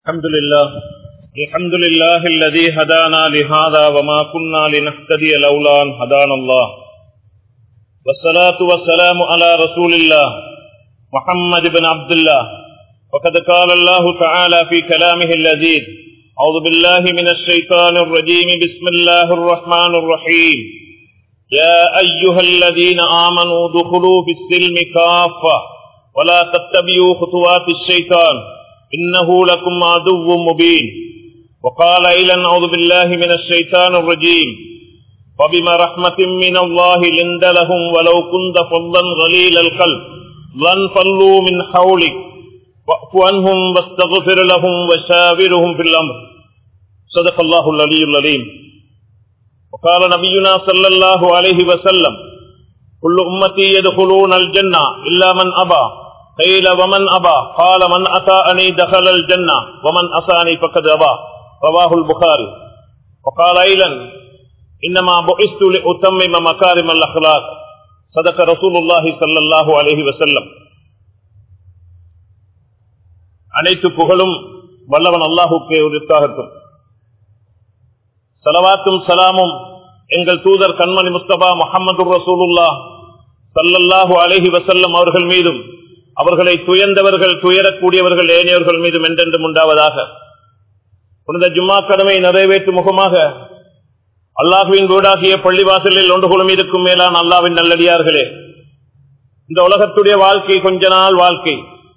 الحمد لله الحمد لله الذي هدانا لهذا وما كنا لنهتدي لولا أن هدانا الله والصلاة والسلام على رسول الله محمد بن عبد الله وقد قال الله تعالى في كلامه اللذيذ أعوذ بالله من الشيطان الرجيم بسم الله الرحمن الرحيم يا أيها الذين آمنوا دخلوا في السلم كافة ولا تتبعوا خطوات الشيطان إنه لكم عدو مبين وقال إلى أعوذ بالله من الشيطان الرجيم وبما رحمة من الله لند لهم ولو كنت فظا غليل القلب لانفضوا من حولك واعف عنهم واستغفر لهم وشاورهم في الأمر صدق الله العلي العليم وقال نبينا صلى الله عليه وسلم كل أمتي يدخلون الجنة إلا من أبى قيل ومن أبى قال من أتاني دخل الجنة ومن أساني فقد أبى رواه البخاري وقال أيضا إنما بعثت لأتمم مكارم الأخلاق صدق رسول الله صلى الله عليه وسلم அனைத்து புகழும் வல்லவன் அல்லாஹுக்கே உரித்தாகட்டும் சலவாத்தும் சலாமும் எங்கள் தூதர் கண்மணி முஸ்தபா முகமது ரசூலுல்லா சல்லல்லாஹு அலஹி வசல்லம் அவர்கள் மீதும் அவர்களை துயர்ந்தவர்கள் துயரக்கூடியவர்கள் ஏனையவர்கள் மீதும் என்றென்றும் உண்டாவதாக புனித ஜும்மா கடமை நிறைவேற்றும் முகமாக அல்லாஹுவின் வீடாகிய பள்ளிவாசலில் ஒன்று குழும் இருக்கும் மேலான அல்லாவின் நல்லடியார்களே இந்த உலகத்துடைய வாழ்க்கை கொஞ்ச நாள் வாழ்க்கை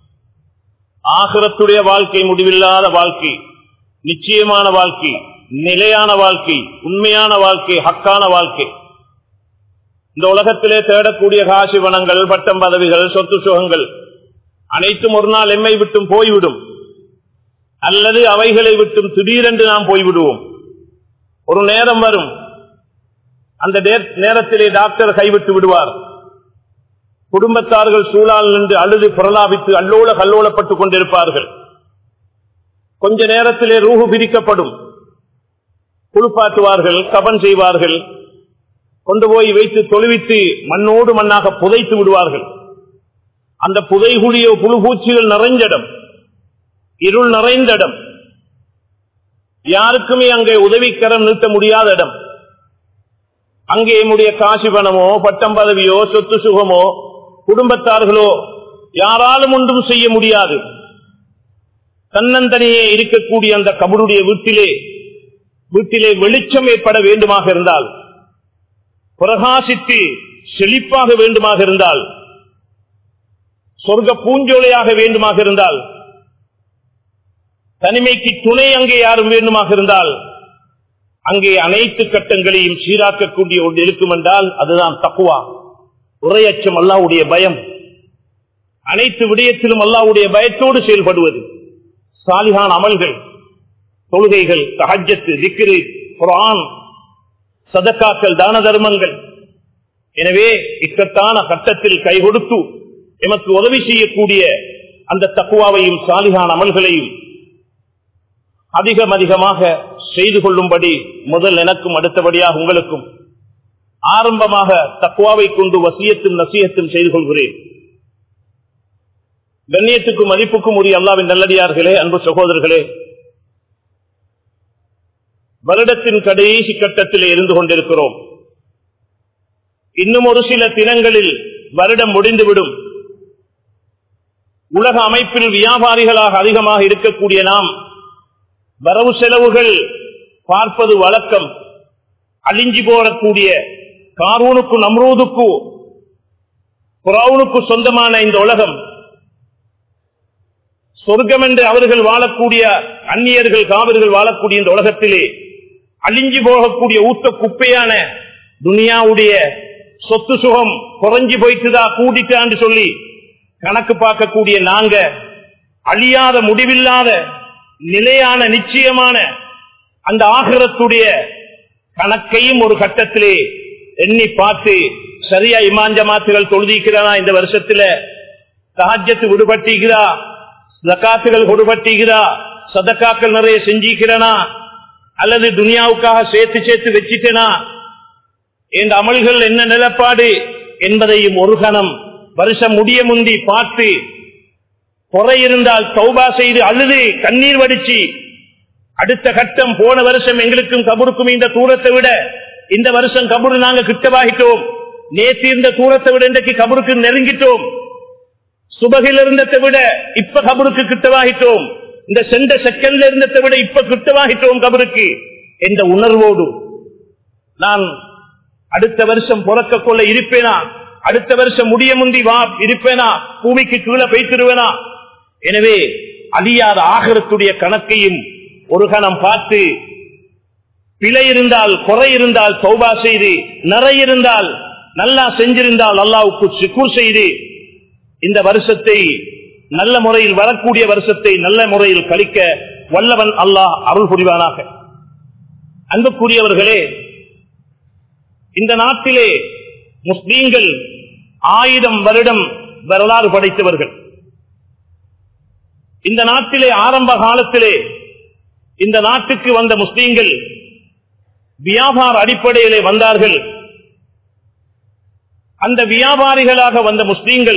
ஆகிரத்துடைய வாழ்க்கை முடிவில்லாத வாழ்க்கை நிச்சயமான வாழ்க்கை நிலையான வாழ்க்கை உண்மையான வாழ்க்கை ஹக்கான வாழ்க்கை இந்த உலகத்திலே தேடக்கூடிய காசி வனங்கள் பட்டம் பதவிகள் சொத்து சுகங்கள் அனைத்தும் ஒரு நாள் எம்மை விட்டும் போய்விடும் அல்லது அவைகளை விட்டும் திடீரென்று நாம் போய்விடுவோம் ஒரு நேரம் வரும் அந்த நேரத்திலே டாக்டர் கைவிட்டு விடுவார் குடும்பத்தார்கள் சூழால் நின்று அழுது பிரலாபித்து அல்லோல கல்லோலப்பட்டுக் கொண்டிருப்பார்கள் கொஞ்ச நேரத்திலே ரூஹு பிரிக்கப்படும் குளிப்பாட்டுவார்கள் கபன் செய்வார்கள் கொண்டு போய் வைத்து தொழுவித்து மண்ணோடு மண்ணாக புதைத்து விடுவார்கள் அந்த புதைகுழியோ புழுபூச்சிகள் நிறைஞ்சடம் இருள் நிறைந்த இடம் யாருக்குமே அங்கே உதவிக்கரம் நிறுத்த முடியாத இடம் அங்கே என்னுடைய காசி பணமோ பட்டம் பதவியோ சொத்து சுகமோ குடும்பத்தார்களோ யாராலும் ஒன்றும் செய்ய முடியாது தன்னந்தனியே இருக்கக்கூடிய அந்த கபருடைய வீட்டிலே வீட்டிலே வெளிச்சம் ஏற்பட வேண்டுமாக இருந்தால் பிரகாசித்து செழிப்பாக வேண்டுமாக இருந்தால் சொர்க்க பூஞ்சோலையாக வேண்டுமாக இருந்தால் தனிமைக்கு துணை அங்கே யாரும் வேண்டுமாக இருந்தால் அங்கே அனைத்து கட்டங்களையும் சீராக்கக்கூடிய ஒன்று இருக்கும் என்றால் அதுதான் தக்குவா உரையச்சம் அல்லாவுடைய பயம் அனைத்து விடயத்திலும் அல்லாவுடைய பயத்தோடு செயல்படுவது சாலிகான் அமல்கள் தொழுகைகள் தஹஜத்து திக்ரு குரான் சதக்காக்கள் தான தர்மங்கள் எனவே இக்கட்டான கட்டத்தில் கை கொடுத்து எமக்கு உதவி செய்யக்கூடிய அந்த தக்குவாவையும் சாலிகான் அமல்களையும் அதிகம் அதிகமாக செய்து கொள்ளும்படி முதல் எனக்கும் அடுத்தபடியாக உங்களுக்கும் ஆரம்பமாக தக்குவாவை கொண்டு வசியத்தும் நசியத்தும் செய்து கொள்கிறேன் கண்ணியத்துக்கும் மதிப்புக்கும் உரிய அல்லாவின் நல்லடியார்களே அன்பு சகோதரர்களே வருடத்தின் கடைசி கட்டத்திலே இருந்து கொண்டிருக்கிறோம் இன்னும் ஒரு சில தினங்களில் வருடம் முடிந்துவிடும் உலக அமைப்பில் வியாபாரிகளாக அதிகமாக இருக்கக்கூடிய நாம் வரவு செலவுகள் பார்ப்பது வழக்கம் அழிஞ்சி போடக்கூடிய காரூனுக்கு நம்ரூதுக்கு புறாவுனுக்கு சொந்தமான இந்த உலகம் சொர்க்கம் என்று அவர்கள் வாழக்கூடிய அந்நியர்கள் காவர்கள் வாழக்கூடிய இந்த உலகத்திலே அழிஞ்சி போகக்கூடிய ஊத்த குப்பையான துனியாவுடைய சொத்து சுகம் குறைஞ்சி போயிட்டுதா கூட்டிட்டான்னு சொல்லி கணக்கு பார்க்கக்கூடிய நாங்க அழியாத முடிவில்லாத நிலையான நிச்சயமான அந்த ஆகிரத்துடைய கணக்கையும் ஒரு கட்டத்திலே எண்ணி பார்த்து சரியா இமாஞ்ச மாத்துகள் தொழுதிக்கிறானா இந்த வருஷத்துல சஹஜத்து விடுபட்டிக்கிறா ஜக்காத்துகள் கொடுபட்டிக்கிறா சதக்காக்கள் நிறைய செஞ்சிக்கிறனா அல்லது துனியாவுக்காக சேர்த்து சேர்த்து வச்சிட்டனா இந்த அமல்கள் என்ன நிலப்பாடு என்பதையும் ஒரு கணம் வருஷம் முடிய முந்தி பார்த்து குறை இருந்தால் தௌபா செய்து அழுது கண்ணீர் வடிச்சு அடுத்த கட்டம் போன வருஷம் எங்களுக்கும் கபருக்கும் இந்த தூரத்தை விட இந்த வருஷம் கபரு நாங்க கிட்டவாகிட்டோம் நேற்று இருந்த தூரத்தை விட இன்றைக்கு கபருக்கு நெருங்கிட்டோம் சுபகில் இருந்ததை விட இப்ப கபருக்கு கிட்டவாகிட்டோம் இந்த சென்ற செகண்ட்ல இருந்ததை விட இப்ப கிட்டவாகிட்டோம் கபருக்கு என்ற உணர்வோடு நான் அடுத்த வருஷம் பிறக்க கொள்ள இருப்பேனா அடுத்த வருஷம் முடிய முந்தி வா இருப்பேனா பூமிக்கு கீழே வைத்திருவேனா எனவே அழியாத ஆகரத்துடைய கணக்கையும் ஒரு கணம் பார்த்து பிழை இருந்தால் குறை இருந்தால் சௌபா செய்து நிறை இருந்தால் நல்லா செஞ்சிருந்தால் அல்லாவுக்கு சிக்கூர் செய்து இந்த வருஷத்தை நல்ல முறையில் வரக்கூடிய வருஷத்தை நல்ல முறையில் கழிக்க வல்லவன் அல்லாஹ் அருள் புரிவானாக அன்புக்குரியவர்களே இந்த நாட்டிலே முஸ்லீம்கள் ஆயிரம் வருடம் வரலாறு படைத்தவர்கள் இந்த நாட்டிலே ஆரம்ப காலத்திலே இந்த நாட்டுக்கு வந்த முஸ்லீம்கள் வியாபார அடிப்படையிலே வந்தார்கள் அந்த வியாபாரிகளாக வந்த முஸ்லீம்கள்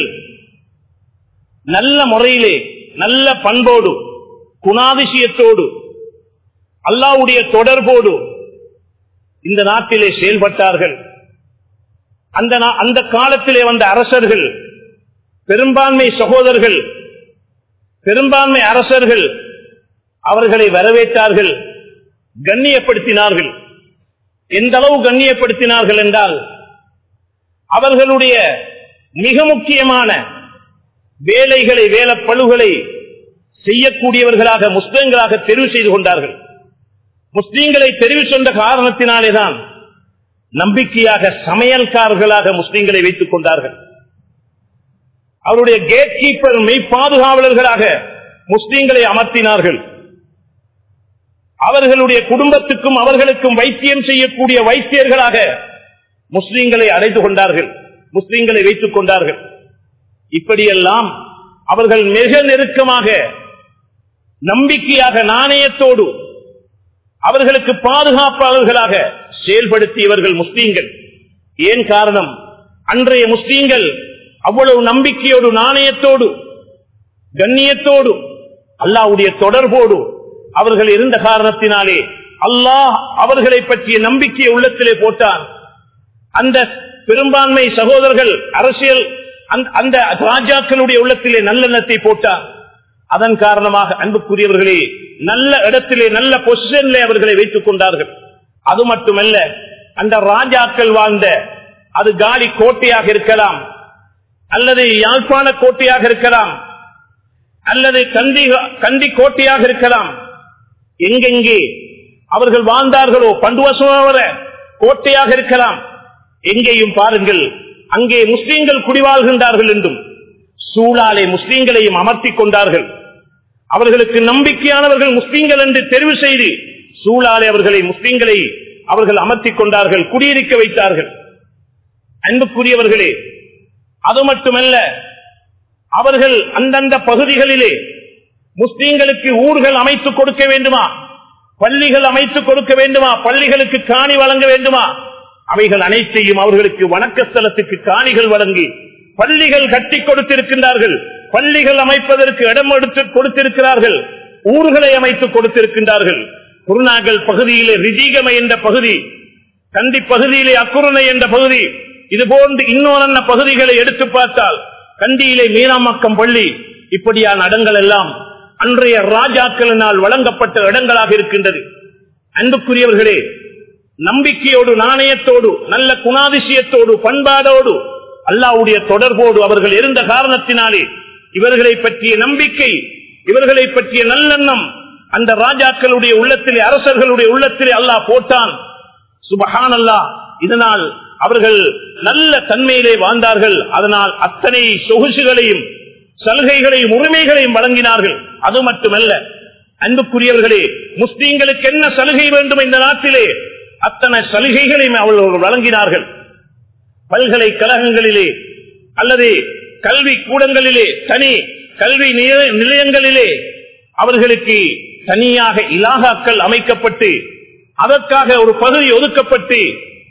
நல்ல முறையிலே நல்ல பண்போடு குணாதிசயத்தோடு அல்லாவுடைய தொடர்போடு இந்த நாட்டிலே செயல்பட்டார்கள் அந்த அந்த காலத்திலே வந்த அரசர்கள் பெரும்பான்மை சகோதரர்கள் பெரும்பான்மை அரசர்கள் அவர்களை வரவேற்றார்கள் கண்ணியப்படுத்தினார்கள் எந்த அளவு கண்ணியப்படுத்தினார்கள் என்றால் அவர்களுடைய மிக முக்கியமான வேலைகளை வேலைப்பழுகளை செய்யக்கூடியவர்களாக முஸ்லிம்களாக தெரிவு செய்து கொண்டார்கள் முஸ்லீம்களை தெரிவு சொன்ன காரணத்தினாலேதான் நம்பிக்கையாக சமையல்காரர்களாக முஸ்லீம்களை வைத்துக் கொண்டார்கள் அவருடைய கேட் கீப்பர் மெய் பாதுகாவலர்களாக முஸ்லீம்களை அமர்த்தினார்கள் அவர்களுடைய குடும்பத்துக்கும் அவர்களுக்கும் வைத்தியம் செய்யக்கூடிய வைத்தியர்களாக முஸ்லீம்களை அடைந்து கொண்டார்கள் முஸ்லீம்களை வைத்துக் கொண்டார்கள் இப்படியெல்லாம் அவர்கள் மிக நெருக்கமாக நம்பிக்கையாக நாணயத்தோடு அவர்களுக்கு பாதுகாப்பாளர்களாக செயல்படுத்தியவர்கள் முஸ்லீம்கள் ஏன் காரணம் அன்றைய முஸ்லீம்கள் அவ்வளவு நம்பிக்கையோடு நாணயத்தோடு கண்ணியத்தோடு அல்லாவுடைய தொடர்போடு அவர்கள் இருந்த காரணத்தினாலே அல்லாஹ் அவர்களை பற்றிய நம்பிக்கையை உள்ளத்திலே போட்டான் அந்த பெரும்பான்மை சகோதரர்கள் அரசியல் அந்த ராஜாக்களுடைய உள்ளத்திலே நல்லெண்ணத்தை போட்டார் அதன் காரணமாக அன்புக்குரியவர்களே நல்ல இடத்திலே நல்ல பொசிஷன்ல அவர்களை வைத்துக் கொண்டார்கள் அது மட்டுமல்ல அந்த ராஜாக்கள் வாழ்ந்த அது காலி கோட்டையாக இருக்கலாம் அல்லது யாழ்ப்பாண கோட்டையாக இருக்கலாம் அல்லது கண்டி கண்டி கோட்டையாக இருக்கலாம் எங்கெங்கே அவர்கள் வாழ்ந்தார்களோ பண்டுவசுவர கோட்டையாக இருக்கலாம் எங்கேயும் பாருங்கள் அங்கே முஸ்லீம்கள் குடிவாழ்கின்றார்கள் என்றும் சூழாலே முஸ்லீம்களையும் அமர்த்திக் கொண்டார்கள் அவர்களுக்கு நம்பிக்கையானவர்கள் முஸ்லீம்கள் என்று தெரிவு செய்து சூழாலே அவர்களை முஸ்லீம்களை அவர்கள் அமர்த்திக் கொண்டார்கள் குடியிருக்க வைத்தார்கள் அன்புக்குரியவர்களே அது மட்டுமல்ல அவர்கள் அந்தந்த பகுதிகளிலே முஸ்லீம்களுக்கு ஊர்கள் அமைத்துக் கொடுக்க வேண்டுமா பள்ளிகள் அமைத்துக் கொடுக்க வேண்டுமா பள்ளிகளுக்கு காணி வழங்க வேண்டுமா அவைகள் அனைத்தையும் அவர்களுக்கு வணக்க ஸ்தலத்துக்கு காணிகள் வழங்கி பள்ளிகள் கட்டி கொடுத்திருக்கின்றார்கள் பள்ளிகள் அமைப்பதற்கு இடம் எடுத்து கொடுத்திருக்கிறார்கள் ஊர்களை அமைத்து கொடுத்திருக்கின்றார்கள் குருநாகல் பகுதியிலே ரிஜிகமை என்ற பகுதி கண்டி பகுதியிலே அக்குருணை என்ற பகுதி இது போன்று இன்னொரு பகுதிகளை எடுத்து பார்த்தால் கண்டியிலே மீனாமக்கம் பள்ளி இப்படியான இடங்கள் எல்லாம் அன்றைய ராஜாக்களினால் வழங்கப்பட்ட இடங்களாக இருக்கின்றது அன்புக்குரியவர்களே நம்பிக்கையோடு நாணயத்தோடு நல்ல குணாதிசயத்தோடு பண்பாடோடு அல்லாவுடைய தொடர்போடு அவர்கள் இருந்த காரணத்தினாலே இவர்களை பற்றிய நம்பிக்கை இவர்களை பற்றிய நல்லெண்ணம் அந்த ராஜாக்களுடைய உள்ளத்திலே அரசர்களுடைய உள்ளத்திலே அல்லாஹ் போட்டான் சுபஹான் அல்லா இதனால் அவர்கள் நல்ல தன்மையிலே வாழ்ந்தார்கள் அதனால் அத்தனை சொகுசுகளையும் சலுகைகளையும் உரிமைகளையும் வழங்கினார்கள் அது மட்டுமல்ல அன்புக்குரியவர்களே முஸ்லீம்களுக்கு என்ன சலுகை வேண்டும் இந்த நாட்டிலே அத்தனை சலுகைகளையும் அவர்கள் வழங்கினார்கள் பல்கலைக்கழகங்களிலே அல்லது கல்வி கூடங்களிலே தனி கல்வி நிலையங்களிலே அவர்களுக்கு தனியாக இலாகாக்கள் அமைக்கப்பட்டு அதற்காக ஒரு பகுதி ஒதுக்கப்பட்டு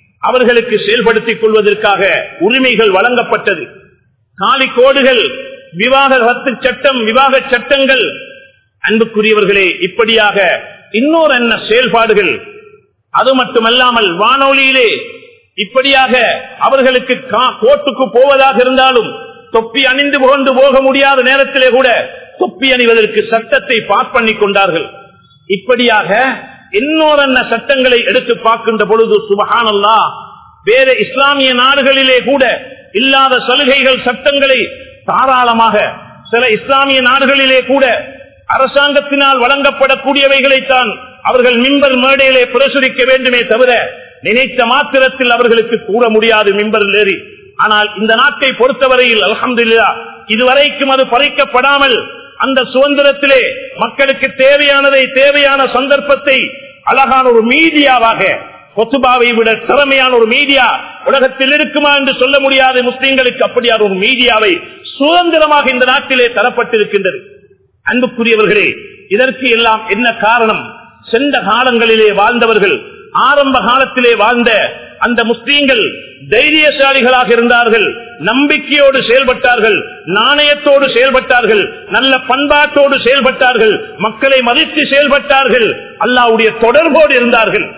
அவர்களுக்கு செயல்படுத்திக் கொள்வதற்காக உரிமைகள் வழங்கப்பட்டது காலி கோடுகள் விவாகரத்து சட்டம் விவாக சட்டங்கள் அன்புக்குரியவர்களே இப்படியாக இன்னொரு என்ன செயல்பாடுகள் அது மட்டுமல்லாமல் வானொலியிலே இப்படியாக அவர்களுக்கு கா- கோர்ட்டுக்கு போவதாக இருந்தாலும் தொப்பி அணிந்து கொண்டு போக முடியாத நேரத்திலே கூட தொப்பி அணிவதற்கு சட்டத்தை பாஸ் பண்ணி கொண்டார்கள் இப்படியாக இன்னொரு என்ன சட்டங்களை எடுத்து பார்க்கின்ற பொழுது சுபஹானல்லா வேற இஸ்லாமிய நாடுகளிலே கூட இல்லாத சலுகைகள் சட்டங்களை தாராளமாக சில இஸ்லாமிய நாடுகளிலே கூட அரசாங்கத்தினால் வழங்கப்படக்கூடியவைகளைத்தான் அவர்கள் மிம்பர் மேடையிலே பிரசுரிக்க வேண்டுமே தவிர நினைத்த மாத்திரத்தில் அவர்களுக்கு கூற முடியாது மிம்பரில் ஏறி ஆனால் இந்த நாட்டை பொறுத்தவரையில் அல்ஹம்துலில்லா இதுவரைக்கும் அது பறிக்கப்படாமல் அந்த சுதந்திரத்திலே மக்களுக்கு தேவையானதை தேவையான சந்தர்ப்பத்தை அழகான ஒரு மீடியாவாக கொத்துபாவை விட திறமையான ஒரு மீடியா உலகத்தில் இருக்குமா என்று சொல்ல முடியாத முஸ்லிம்களுக்கு அப்படியான ஒரு மீடியாவை சுதந்திரமாக இந்த நாட்டிலே தரப்பட்டிருக்கின்றது அன்புக்குரியவர்களே இதற்கு எல்லாம் என்ன காரணம் சென்ற காலங்களிலே வாழ்ந்தவர்கள் ஆரம்ப காலத்திலே வாழ்ந்த அந்த முஸ்லீம்கள் தைரியசாலிகளாக இருந்தார்கள் நம்பிக்கையோடு செயல்பட்டார்கள் நாணயத்தோடு செயல்பட்டார்கள் நல்ல பண்பாட்டோடு செயல்பட்டார்கள் மக்களை மதித்து செயல்பட்டார்கள் அல்லாவுடைய தொடர்போடு இருந்தார்கள்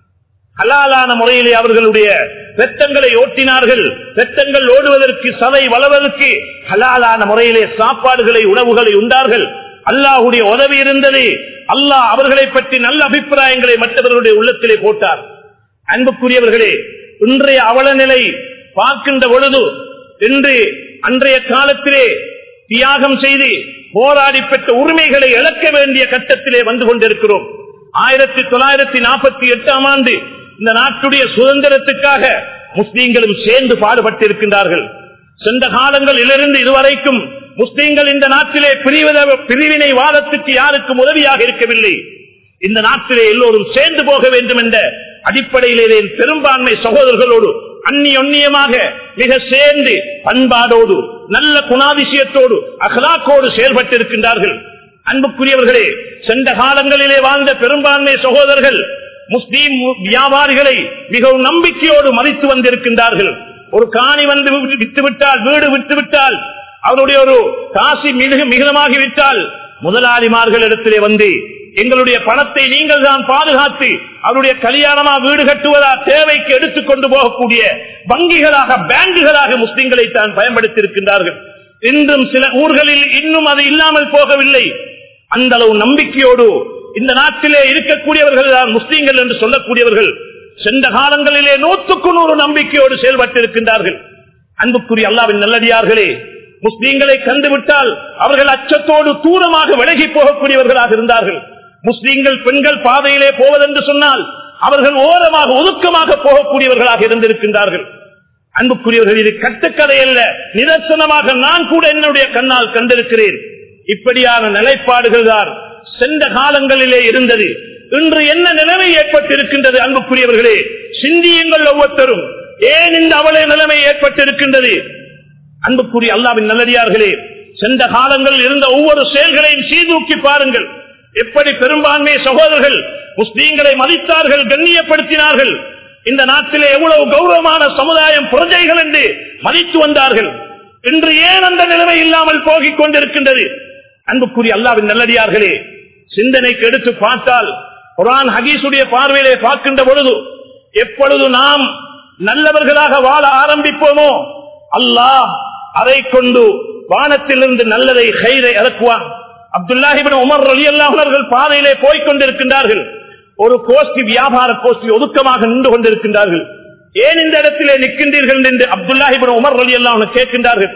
ஹலாலான முறையிலே அவர்களுடைய வெத்தங்களை ஓட்டினார்கள் வெத்தங்கள் ஓடுவதற்கு சதை வளவதற்கு ஹலாலான முறையிலே சாப்பாடுகளை உணவுகளை உண்டார்கள் அல்லாஹுடைய உதவி இருந்தது அல்லாஹ் அவர்களை பற்றி நல்ல அபிப்பிராயங்களை மற்றவர்களுடைய உள்ளத்திலே போட்டார் அன்புக்குரியவர்களே இன்றைய அவல நிலை பார்க்கின்ற பொழுது இன்று அன்றைய காலத்திலே தியாகம் செய்து போராடி பெற்ற உரிமைகளை இழக்க வேண்டிய கட்டத்திலே வந்து கொண்டிருக்கிறோம் ஆயிரத்தி தொள்ளாயிரத்தி நாற்பத்தி எட்டாம் ஆண்டு இந்த நாட்டுடைய சுதந்திரத்துக்காக முஸ்லீம்களும் சேர்ந்து பாடுபட்டிருக்கின்றார்கள் சென்ற காலங்களிலிருந்து இதுவரைக்கும் முஸ்லீம்கள் இந்த நாட்டிலே பிரிவின- பிரிவினை வாதத்துக்கு யாருக்கும் உதவியாக இருக்கவில்லை இந்த நாட்டிலே எல்லோரும் சேர்ந்து போக வேண்டும் என்ற அடிப்படையிலே பெரும்பான்மை சகோதரர்களோடு அந்நியொன்னியமாக மிக சேர்ந்து பண்பாடோடு நல்ல குணாதிசயத்தோடு அகலாக்கோடு செயல்பட்டிருக்கின்றார்கள் அன்புக்குரியவர்களே சென்ற காலங்களிலே வாழ்ந்த பெரும்பான்மை சகோதரர்கள் முஸ்லீம் வியாபாரிகளை மிகவும் நம்பிக்கையோடு மதித்து வந்திருக்கின்றார்கள் ஒரு காணி வந்து விட்டுவிட்டால் வீடு விட்டுவிட்டால் அவருடைய ஒரு காசி மிக மிகுதமாகி விட்டால் முதலாளிமார்கள் இடத்திலே வந்து எங்களுடைய பணத்தை நீங்கள் தான் பாதுகாத்து அவருடைய கல்யாணமா வீடு கட்டுவதா தேவைக்கு எடுத்துக் கொண்டு போகக்கூடிய வங்கிகளாக பேங்குகளாக முஸ்லிம்களை தான் பயன்படுத்தியிருக்கின்றார்கள் இன்றும் சில ஊர்களில் இன்னும் அது இல்லாமல் போகவில்லை அந்த அளவு நம்பிக்கையோடு இந்த நாட்டிலே இருக்கக்கூடியவர்கள் தான் முஸ்லீம்கள் என்று சொல்லக்கூடியவர்கள் சென்ற காலங்களிலே நூற்றுக்கு நூறு நம்பிக்கையோடு செயல்பட்டிருக்கின்றார்கள் அன்புக்குரிய அல்லாவின் நல்லடியார்களே முஸ்லீம்களை கண்டுவிட்டால் அவர்கள் அச்சத்தோடு தூரமாக விலகி போகக்கூடியவர்களாக இருந்தார்கள் முஸ்லீம்கள் பெண்கள் பாதையிலே போவதென்று சொன்னால் அவர்கள் ஓரமாக ஒதுக்கமாக போகக்கூடியவர்களாக இருந்திருக்கின்றார்கள் அன்புக்குரியவர்கள் இது கட்டுக்கதை அல்ல நிதர்சனமாக நான் கூட என்னுடைய கண்ணால் கண்டிருக்கிறேன் இப்படியான நிலைப்பாடுகள் தான் சென்ற காலங்களிலே இருந்தது இன்று என்ன நிலைமை ஏற்பட்டிருக்கின்றது அன்புக்குரியவர்களே சிந்தியுங்கள் ஒவ்வொருத்தரும் ஏன் இந்த அவல நிலைமை ஏற்பட்டிருக்கின்றது அன்புக்குரிய அல்லாவின் நல்லடியார்களே சென்ற காலங்களில் இருந்த ஒவ்வொரு செயல்களையும் சீர்தூக்கி பாருங்கள் எப்படி பெரும்பான்மை சகோதரர்கள் முஸ்லீம்களை மதித்தார்கள் கண்ணியப்படுத்தினார்கள் இந்த நாட்டிலே எவ்வளவு கௌரவமான சமுதாயம் பிரஜைகள் என்று மதித்து வந்தார்கள் இன்று ஏன் அந்த நிலைமை இல்லாமல் போகிக் கொண்டிருக்கின்றது அன்புக்குரிய அல்லாவின் நல்லடியார்களே சிந்தனைக்கு எடுத்து பார்த்தால் குரான் ஹகீசுடைய பார்வையிலே பார்க்கின்ற பொழுது எப்பொழுது நாம் நல்லவர்களாக வாழ ஆரம்பிப்போமோ அல்லாஹ் அதை கொண்டு வானத்திலிருந்து நல்லதை கைதை இறக்குவான் அப்துல்லாஹிபின் உமர் அலி அல்லாஹர்கள் பாதையிலே போய்க் கொண்டிருக்கின்றார்கள் ஒரு கோஷ்டி வியாபார கோஷ்டி ஒதுக்கமாக நின்று கொண்டிருக்கின்றார்கள் ஏன் இந்த இடத்திலே நிற்கின்றீர்கள் என்று அப்துல்லாஹிபின் உமர் அலி அல்லாஹ் கேட்கின்றார்கள்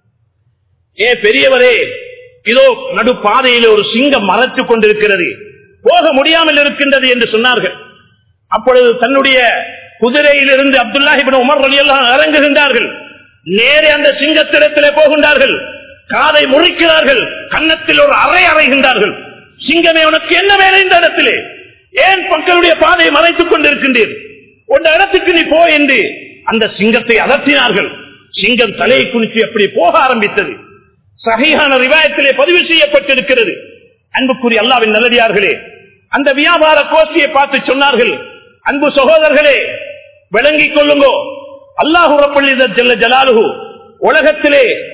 ஏ பெரியவரே இதோ நடு பாதையிலே ஒரு சிங்கம் மறைத்துக் கொண்டிருக்கிறது போக முடியாமல் இருக்கின்றது என்று சொன்னார்கள் அப்பொழுது தன்னுடைய குதிரையிலிருந்து அப்துல்லாஹிபின் உமர் அலி அல்லாஹ் இறங்குகின்றார்கள் நேரே அந்த சிங்கத்திடத்திலே போகின்றார்கள் காதை முறிக்கிறார்கள் கன்னத்தில் ஒரு அறை அறைகின்றார்கள் சிங்கமே உனக்கு என்ன வேலை இந்த இடத்திலே ஏன் மக்களுடைய பாதையை மறைத்துக் கொண்டிருக்கின்றீர் உன் இடத்துக்கு நீ போ என்று அந்த சிங்கத்தை அகற்றினார்கள் சிங்கம் தலையை குனிச்சு அப்படி போக ஆரம்பித்தது சகையான ரிவாயத்திலே பதிவு செய்யப்பட்டிருக்கிறது அன்புக்குரிய அல்லாவின் நல்லடியார்களே அந்த வியாபார கோஷ்டியை பார்த்து சொன்னார்கள் அன்பு சகோதரர்களே விளங்கிக் கொள்ளுங்கோ அல்லாஹு ரப்பள்ளி ஜல்ல ஜலாலுகு உலகத்திலே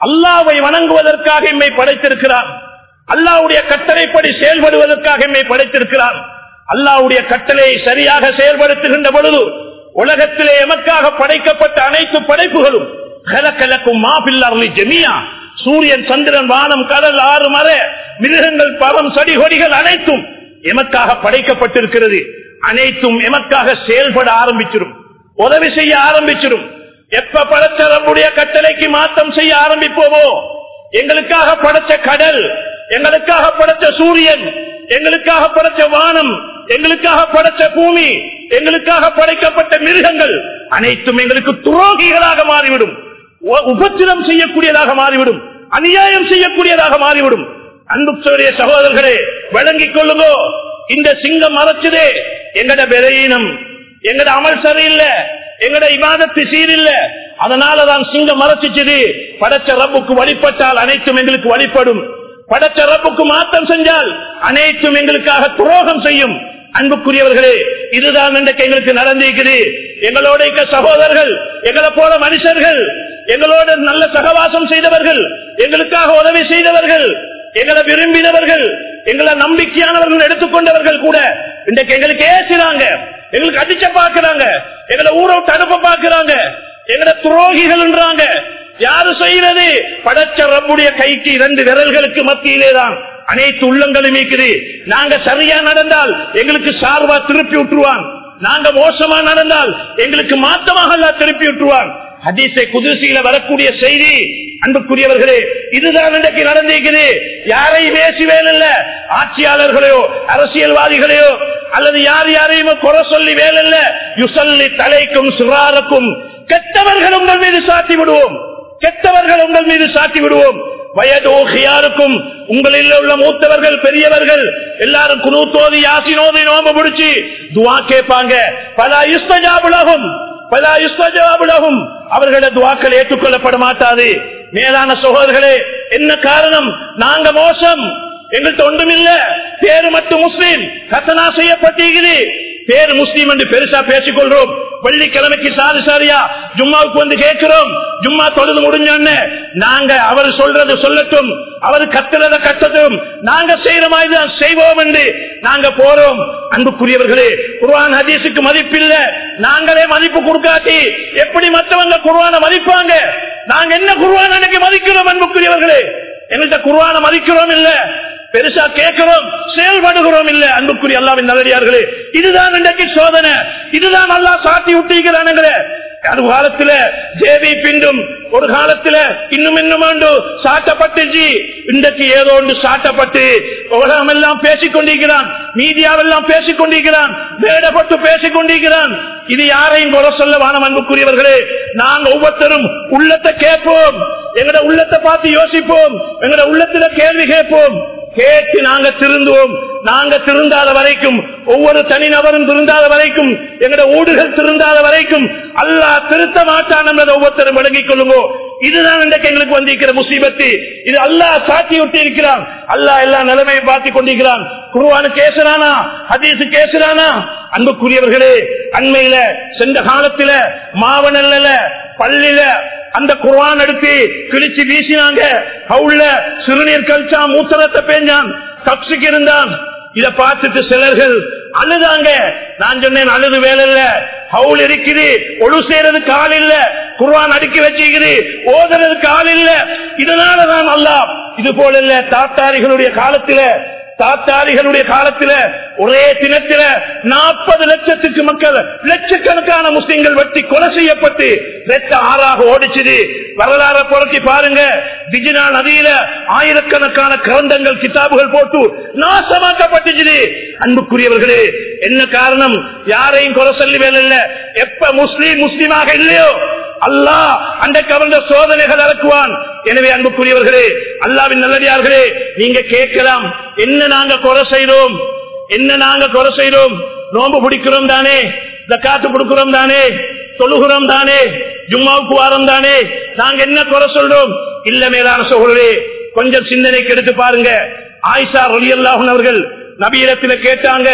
அல்லாவை வணங்குவதற்காக எம்மை படைத்திருக்கிறார் அல்லாவுடைய கட்டளைப்படி செயல்படுவதற்காக எம்மை படைத்திருக்கிறார் அல்லாவுடைய கட்டளையை சரியாக செயல்படுத்துகின்ற பொழுது உலகத்திலே எமக்காக படைக்கப்பட்ட அனைத்து படைப்புகளும் கலக்கலக்கும் மாபில்லார்லி ஜெமியா சூரியன் சந்திரன் வானம் கடல் ஆறு மர மிருகங்கள் பழம் செடி கொடிகள் அனைத்தும் எமக்காக படைக்கப்பட்டிருக்கிறது அனைத்தும் எமக்காக செயல்பட ஆரம்பிச்சிடும் உதவி செய்ய ஆரம்பிச்சிடும் எப்ப படைச்ச ரப்புடைய கட்டளைக்கு மாற்றம் செய்ய ஆரம்பிப்போமோ எங்களுக்காக படைச்ச கடல் எங்களுக்காக படைச்ச சூரியன் எங்களுக்காக படைச்ச வானம் எங்களுக்காக படைச்ச பூமி எங்களுக்காக படைக்கப்பட்ட மிருகங்கள் அனைத்தும் எங்களுக்கு துரோகிகளாக மாறிவிடும் உ- உபத்திரம் செய்யக்கூடியதாக மாறிவிடும் அநியாயம் செய்யக்கூடியதாக மாறிவிடும் அன்புடைய சகோதரர்களே வழங்கிக் கொள்ளுங்கோ இந்த சிங்கம் மறைச்சதே எங்கட விலையினம் எங்கட அமல் சரியில்லை எங்கட இபாதத்து சீரில்ல அதனாலதான் சிங்கம் மறைச்சிச்சது படைச்ச ரப்புக்கு வழிபட்டால் அனைத்தும் எங்களுக்கு வழிபடும் படைச்ச ரப்புக்கு மாற்றம் செஞ்சால் அனைத்தும் எங்களுக்காக துரோகம் செய்யும் அன்புக்குரியவர்களே இதுதான் இன்றைக்கு எங்களுக்கு நடந்திருக்குது எங்களோட இருக்க சகோதரர்கள் எங்களை போல மனுஷர்கள் எங்களோட நல்ல சகவாசம் செய்தவர்கள் எங்களுக்காக உதவி செய்தவர்கள் எங்களை விரும்பினவர்கள் எங்களை நம்பிக்கையானவர்கள் எடுத்துக்கொண்டவர்கள் கூட இன்றைக்கு எங்களுக்கு ஏசுறாங்க எங்களுக்கு அடிச்ச பாக்குறாங்க எங்களை ஊரை விட்டு அனுப்ப பாக்குறாங்க எங்களை துரோகிகள்ன்றாங்க யாரு செய்யறது படைச்ச ரப்புடைய கைக்கு இரண்டு விரல்களுக்கு மத்தியிலே தான் அனைத்து உள்ளங்களும் இருக்குது நாங்க சரியா நடந்தால் எங்களுக்கு சார்பா திருப்பி விட்டுருவான் நாங்க மோசமா நடந்தால் எங்களுக்கு மாற்றமாக எல்லாம் திருப்பி விட்டுருவான் ஹதீஸை குதிர்ச்சியில வரக்கூடிய செய்தி அன்புக்குரியவர்களே இதுதான் இன்றைக்கு நடந்திருக்குது யாரையும் பேசி வேலில்ல ஆட்சியாளர்களையோ அரசியல்வாதிகளையோ அல்லது யார் யாரையும் குறை சொல்லி வேலில்ல யுசல்லி தலைக்கும் சுறாருக்கும் கெட்டவர்கள் உங்கள் மீது சாட்டி விடுவோம் கெட்டவர்கள் உங்கள் மீது சாட்டி விடுவோம் வயதோகியாருக்கும் உங்களில் உள்ள மூத்தவர்கள் பெரியவர்கள் எல்லாரும் குனூத்தோதி யாசினோதி நோம்பு பிடிச்சி துவா கேட்பாங்க பல யுஸ்தஜாபுலகும் பல யுஸ்தஜாபுலகும் அவர்களோட துவாக்கள் ஏற்றுக்கொள்ளப்பட மாட்டாது மேலான சகோதரர்களே என்ன காரணம் நாங்க மோசம் எங்கள்கிட்ட ஒன்றுமில்ல பேரு மட்டும் முஸ்லீம் கத்தனா செய்யப்பட்டிருக்குது பேரு முஸ்லீம் என்று பெருசா பேசிக் கொள்றோம் வெள்ளிக்கிழமைக்கு சாரி சாரியா ஜும்மாவுக்கு வந்து கேட்கிறோம் ஜும்மா தொழுது முடிஞ்சோன்னு நாங்க அவர் சொல்றது சொல்லட்டும் அவர் கத்துறத கட்டட்டும் நாங்க செய்யற மாதிரி தான் செய்வோம் என்று நாங்க போறோம் அன்புக்குரியவர்களே குர்ஆன் ஹதீஸுக்கு மதிப்பில்ல நாங்களே மதிப்பு கொடுக்காட்டி எப்படி மற்றவங்க குர்ஆன மதிப்பாங்க நாங்க என்ன குர்ஆன் அன்னைக்கு மதிக்கிறோம் அன்புக்குரியவர்களே எங்கள்கிட்ட குர்ஆன மதிக்கிறோம் இல்ல பெருசா கேட்கிறோம் செயல்படுகிறோம் இல்ல அன்புக்குரிய அல்லாவின் நல்லடியார்களே இதுதான் இன்றைக்கு சோதனை இதுதான் அல்லா சாத்தி விட்டிருக்கிறானுங்கிற ஒரு காலத்துல ஜேவி பிண்டும் ஒரு காலத்துல இன்னும் இன்னும் ஆண்டு சாட்டப்பட்டுச்சு இன்றைக்கு ஏதோ ஒன்று சாட்டப்பட்டு உலகம் எல்லாம் பேசிக் கொண்டிருக்கிறான் மீடியாவெல்லாம் பேசிக் கொண்டிருக்கிறான் வேடப்பட்டு பேசிக் கொண்டிருக்கிறான் இது யாரையும் குறை சொல்ல வானம் அன்புக்குரியவர்களே நாங்க ஒவ்வொருத்தரும் உள்ளத்தை கேட்போம் எங்கட உள்ளத்தை பார்த்து யோசிப்போம் எங்கட உள்ளத்துல கேள்வி கேட்போம் கேட்டு நாங்க திருந்துவோம் நாங்க திருந்தாத வரைக்கும் ஒவ்வொரு தனிநபரும் திருந்தாத வரைக்கும் எங்கட ஊடுகள் திருந்தாத வரைக்கும் அல்லாஹ் திருத்த மாட்டான் என்பதை ஒவ்வொருத்தரும் விளங்கிக் கொள்ளுங்கோ இதுதான் இன்றைக்கு எங்களுக்கு வந்திருக்கிற முசீபத்து இது அல்லாஹ் சாட்சி விட்டு இருக்கிறான் அல்லாஹ் எல்லா நிலைமையும் பார்த்து கொண்டிருக்கிறான் குருவானு கேசுறானா ஹதீசு கேசுறானா அன்புக்குரியவர்களே அண்மையில சென்ற காலத்தில மாவனல்ல பள்ளியில அந்த குர்ஆன் எடுத்து கிழிச்சு வீசினாங்க ஹவுல்ல சிறுநீர் கழிச்சா மூத்தரத்தை பேஞ்சான் கப்சிக்கு இருந்தான் இத பார்த்துட்டு சிலர்கள் அழுதாங்க நான் சொன்னேன் அழுது வேலை இல்ல ஹவுல் இருக்குது ஒழு செய்யறது கால் இல்ல குர்ஆன் அடுக்கி வச்சுக்குது ஓதுறதுக்கு ஆள் இல்ல இதனாலதான் அல்லா இது போல இல்ல தாத்தாரிகளுடைய காலத்தில தாத்தாரிகளுடைய காலத்தில ஒரே தினத்தில நாற்பது லட்சத்துக்கு மக்கள் லட்சக்கணக்கான முஸ்லிம்கள் வெட்டி கொலை செய்யப்பட்டு ரெட்ட ஆறாக ஓடிச்சுது வரலாற புரட்டி பாருங்க டிஜினா நதியில ஆயிரக்கணக்கான கிரந்தங்கள் கிதாபுகள் போட்டு நாசமாக்கப்பட்டுச்சு அன்புக்குரியவர்களே என்ன காரணம் யாரையும் கொலை சொல்லி வேலை இல்ல எப்ப முஸ்லீம் முஸ்லீமாக இல்லையோ அல்லாஹ் அந்த கவர்ந்த சோதனைகள் இறக்குவான் எனவே அன்புக்குரியவர்களே அல்லாவின் நல்லடியார்களே நீங்க கேட்கலாம் என்ன நாங்க குறை செய்தோம் என்ன நாங்க குறை செய்தோம் நோம்பு பிடிக்கிறோம் தானே காத்து கொடுக்கிறோம் தானே தொழுகிறோம் தானே ஜும்மாவுக்கு வாரம் தானே நாங்க என்ன குறை சொல்றோம் இல்ல மேலான சோழரே கொஞ்சம் சிந்தனைக்கு எடுத்து பாருங்க ஆயிஷா ரொலியல்லாஹன் அவர்கள் நபியிடத்துல கேட்டாங்க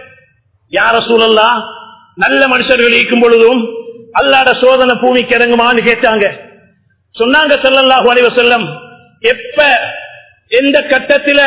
யார சூழல்லா நல்ல மனுஷர்கள் இருக்கும் பொழுதும் அல்லாட சோதனை பூமிக்கு இறங்குமான்னு கேட்டாங்க சொன்னாங்க ஸல்லல்லாஹு அலைஹி வஸல்லம் எப்ப எந்த கட்டத்தில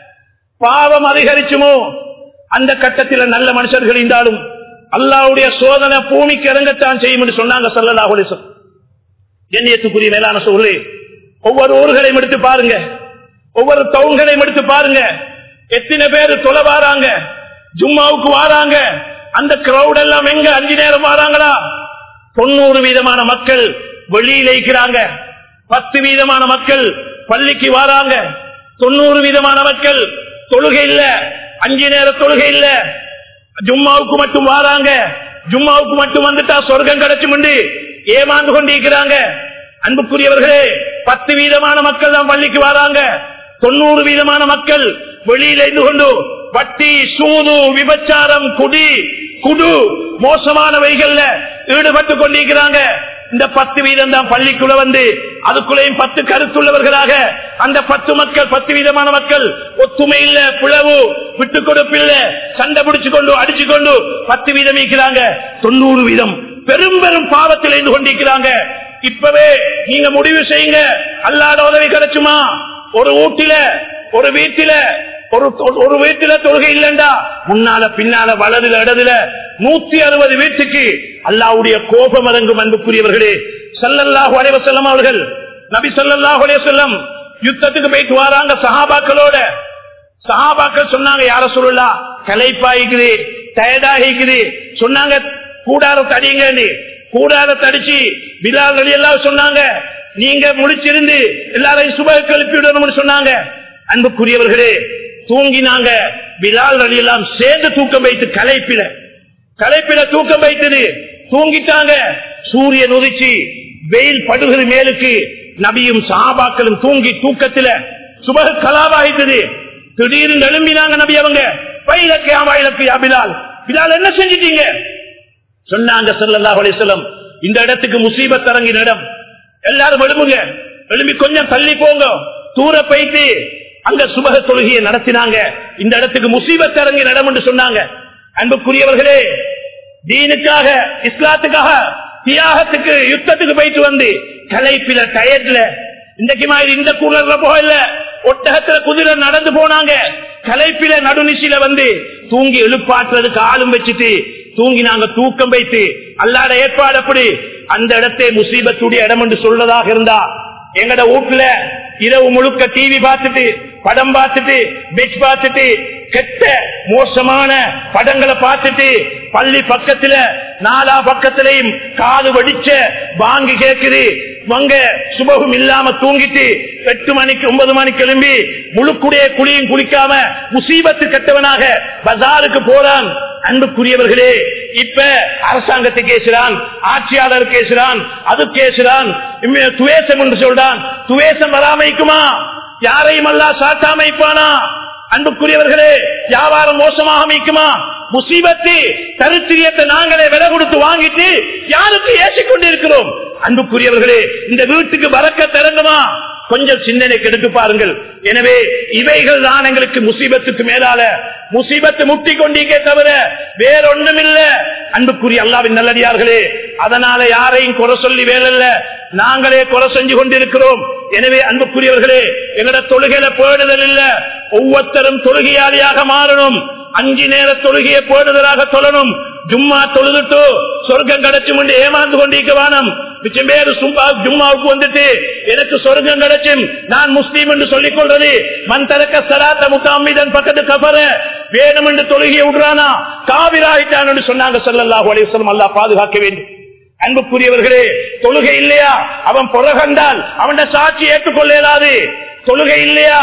பாவம் அதிகரிச்சுமோ அந்த கட்டத்தில் நல்ல மனுஷர்கள் இருந்தாலும் அல்லாஹ்வுடைய சோதனை பூமிக்கு இறங்கத்தான் செய்யும் என்று சொன்னாங்க ஸல்லல்லாஹு அலைஹி வஸல்லம் கண்ணியத்துக்குரிய மேலான சொல்லி ஒவ்வொரு ஊர்களையும் எடுத்து பாருங்க ஒவ்வொரு டவுன்களையும் எடுத்து பாருங்க எத்தனை பேர் தொலை வாராங்க ஜும்மாவுக்கு வாராங்க அந்த கிரௌட் எல்லாம் எங்க அஞ்சு நேரம் வாராங்களா தொண்ணூறு வீதமான மக்கள் வெளியில இருக்கிறாங்க பத்து வீதமான மக்கள் பள்ளிக்கு வாராங்க தொண்ணூறு வீதமான மக்கள் தொழுகை இல்ல அஞ்சு நேர தொழுகை இல்ல ஜும்மாவுக்கு மட்டும் வாராங்க ஜும்மாவுக்கு மட்டும் வந்துட்டா சொர்க்கம் கிடைச்சும் ஏமாந்து கொண்டிருக்கிறாங்க அன்புக்குரியவர்களே பத்து வீதமான மக்கள் தான் பள்ளிக்கு வராங்க தொண்ணூறு வீதமான மக்கள் வெளியில இருந்து கொண்டு வட்டி சூது விபச்சாரம் குடி குடு மோசமானவைகள்ல ஈடுபட்டு கொண்டிருக்கிறாங்க இந்த பத்து வீதம் தான் பள்ளிக்குள்ள வந்து அதுக்குள்ளேயும் பத்து கருத்துள்ளவர்களாக அந்த பத்து மக்கள் பத்து வீதமான மக்கள் ஒத்துமை இல்ல பிளவு விட்டு கொடுப்பில்ல சண்டை பிடிச்சு கொண்டு அடிச்சு கொண்டு பத்து வீதம் இருக்கிறாங்க தொண்ணூறு வீதம் பெரும் பெரும் பாவத்தில் இருந்து கொண்டிருக்கிறாங்க இப்பவே நீங்க முடிவு செய்யுங்க அல்லாத உதவி கிடைச்சுமா ஒரு வீட்டில ஒரு வீட்டில ஒரு ஒரு வீட்டில தொழுகை இல்லண்டா முன்னால பின்னால வலதுல இடதுல நூத்தி அறுபது வீட்டுக்கு அல்லாவுடைய கோபம் இறங்கும் அன்புக்குரியவர்களே சல்லல்லாஹு அலைவ செல்லம் அவர்கள் நபி சல்லல்லாஹு அலைய செல்லம் யுத்தத்துக்கு போயிட்டு வராங்க சஹாபாக்களோட சஹாபாக்கள் சொன்னாங்க யார சொல்லலாம் கலைப்பாய்க்குது டயர்டாகிக்குது சொன்னாங்க கூடாரத்தை அடிங்கன்னு கூடாரத்தை அடிச்சு பிலால் அலி எல்லாம் சொன்னாங்க நீங்க முடிச்சிருந்து எல்லாரையும் சுப எழுப்பி விடணும்னு சொன்னாங்க அன்புக்குரியவர்களே தூங்கினாங்க பிலால் அலி எல்லாம் சேர்ந்து தூக்கம் வைத்து கலைப்பில கலைப்பில தூக்கம் வைத்தது தூங்கிட்டாங்க சூரியன் உதிச்சு வெயில் படுகிற மேலுக்கு நபியும் சாபாக்களும் தூங்கி தூக்கத்துல சுபக கலாவாயிட்டது திடீர்னு எழும்பினாங்க நபி அவங்க வயலக்கு ஆவாயிலக்கு பிலால் பிலால் என்ன செஞ்சிட்டீங்க சொன்னாங்க சல்லல்லாஹு அலைஹி வஸல்லம் இந்த இடத்துக்கு முசீபத் இறங்கின இடம் எல்லாரும் எழும்புங்க எழும்பி கொஞ்சம் தள்ளி போங்க தூர போயிட்டு அங்க சுபக தொழுகையை நடத்தினாங்க இந்த இடத்துக்கு முசீபத் இறங்கின இடம் என்று சொன்னாங்க அன்புக்குரியவர்களே தீனுக்காக இஸ்லாத்துக்காக தியாகத்துக்கு யுத்தத்துக்கு போயிட்டு வந்து கலைப்பில டயர்ல இன்றைக்கு மாதிரி இந்த கூலர்ல போகல ஒட்டகத்துல குதிரை நடந்து போனாங்க கலைப்பில நடுநிசில வந்து தூங்கி எழுப்பாற்றுறதுக்கு ஆளும் வச்சுட்டு தூங்கி நாங்க தூக்கம் வைத்து அல்லாட ஏற்பாடு அப்படி அந்த இடத்தை முசீபத்துடைய இடம் என்று சொல்றதாக இருந்தா எங்கட வீட்டுல இரவு முழுக்க டிவி பார்த்துட்டு படம் பார்த்துட்டு பெச் பார்த்துட்டு கெட்ட மோசமான படங்களை பார்த்துட்டு பள்ளி பக்கத்துல நாலா பக்கத்திலையும் காது வடிச்ச வாங்கி கேக்குது வங்க சுபகம் இல்லாம தூங்கிட்டு எட்டு மணிக்கு ஒன்பது மணிக்கு எழும்பி முழுக்குடைய குளியும் குளிக்காம முசீபத்து கட்டவனாக பஜாருக்கு போறான் அன்புக்குரியவர்களே இப்ப அரசாங்கத்தை கேசுறான் ஆட்சியாளர் கேசுறான் அது கேசுறான் துவேசம் என்று சொல்றான் துவேசம் வராமைக்குமா யாரையும் அல்லா சாத்தாமைப்பானா அன்புக்குரியவர்களே வியாபாரம் மோசமாக அமைக்குமா முசீபத்து தருத்திரியத்தை நாங்களே விலை கொடுத்து வாங்கிட்டு யாருக்கு ஏசிக் கொண்டிருக்கிறோம் அன்புக்குரியவர்களே இந்த வீட்டுக்கு வரக்க திறங்குமா கொஞ்சம் சிந்தனை கெடுத்து பாருங்கள் எனவே இவைகள் தான் எங்களுக்கு முசீபத்துக்கு மேலால முசீபத்து முட்டி கொண்டீங்க தவிர வேறொன்றும் இல்ல அன்புக்குரிய அல்லாவின் நல்லடியார்களே அதனால யாரையும் குறை சொல்லி வேலல்ல நாங்களே குறை செஞ்சு கொண்டிருக்கிறோம் எனவே அன்புக்குரியவர்களே எங்கட தொழுகையில பேடுதல் இல்ல ஒவ்வொருத்தரும் தொழுகையாளியாக மாறணும் அஞ்சு நேர தொழுகையை பேடுதலாக தொழணும் ஜும்மா தொழுதுட்டு சொர்க்கம் கிடைச்சும் என்று ஏமாந்து கொண்டிருக்க வானம் மிச்சம் பேரு சும்மா ஜும்மாவுக்கு வந்துட்டு எனக்கு சொர்க்கம் கிடைச்சும் நான் முஸ்லீம் என்று சொல்லிக் கொள்றது மண் தரக்க சராத்த முகாமிதன் பக்கத்து கபர வேணும் என்று தொழுகையை விடுறானா காவிராயிட்டான் என்று சொன்னாங்க சொல்லல்லாஹு அலிவசலம் அல்லா பாதுகாக்க வேண்டும் அன்புக்குரியவர்களே தொழுகை இல்லையா அவன் புறகண்டால் அவன் சாட்சி ஏற்றுக்கொள்ள இயலாது தொழுகை இல்லையா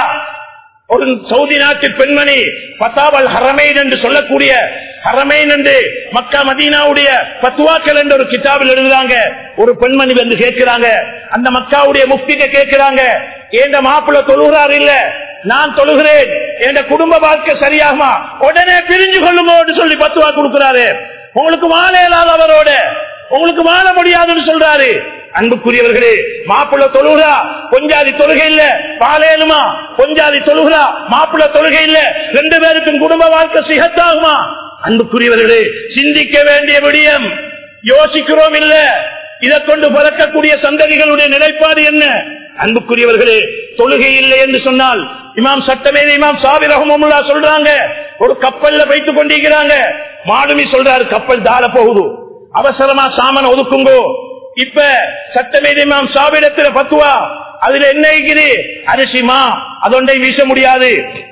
ஒரு சவுதி நாட்டு பெண்மணி பத்தாவல் ஹரமைன் என்று சொல்லக்கூடிய ஹரமைன் என்று மக்கா மதீனாவுடைய பத்துவாக்கள் என்று ஒரு கிதாபில் எழுதுறாங்க ஒரு பெண்மணி வந்து கேட்கிறாங்க அந்த மக்காவுடைய முக்திக்க கேட்கிறாங்க ஏண்ட மாப்பிள்ள தொழுகிறார் இல்ல நான் தொழுகிறேன் என் குடும்ப வாழ்க்கை சரியாகுமா உடனே பிரிஞ்சு கொள்ளுமோ சொல்லி பத்துவா கொடுக்கிறாரு உங்களுக்கு வாழ இயலாத அவரோட உங்களுக்கு வாழ முடியாதுன்னு சொல்றாரு அன்புக்குரியவர்களே மாப்பிள்ள தொழுகிறா கொஞ்சாதி தொழுகை இல்ல பாலேனுமா கொஞ்சாதி தொழுகிறா மாப்பிள்ள தொழுகை இல்ல ரெண்டு பேருக்கும் குடும்ப வாழ்க்கை சிகத்தாகுமா அன்புக்குரியவர்களே சிந்திக்க வேண்டிய விடியம் யோசிக்கிறோம் இல்ல இதை கொண்டு பிறக்கக்கூடிய சந்ததிகளுடைய நிலைப்பாடு என்ன அன்புக்குரியவர்களே தொழுகை இல்லை என்று சொன்னால் இமாம் சட்டமேத இமாம் சாபி ரஹமுல்லா சொல்றாங்க ஒரு கப்பல்ல வைத்துக் கொண்டிருக்கிறாங்க மாலுமி சொல்றாரு கப்பல் தாழ போகுது அவசரமா சாமனை ஒதுக்குங்கோ இப்ப சட்டமேத இமாம் சாபிடத்துல பத்துவா அதுல என்ன இருக்குது அரிசிமா அதொன்றை வீச முடியாது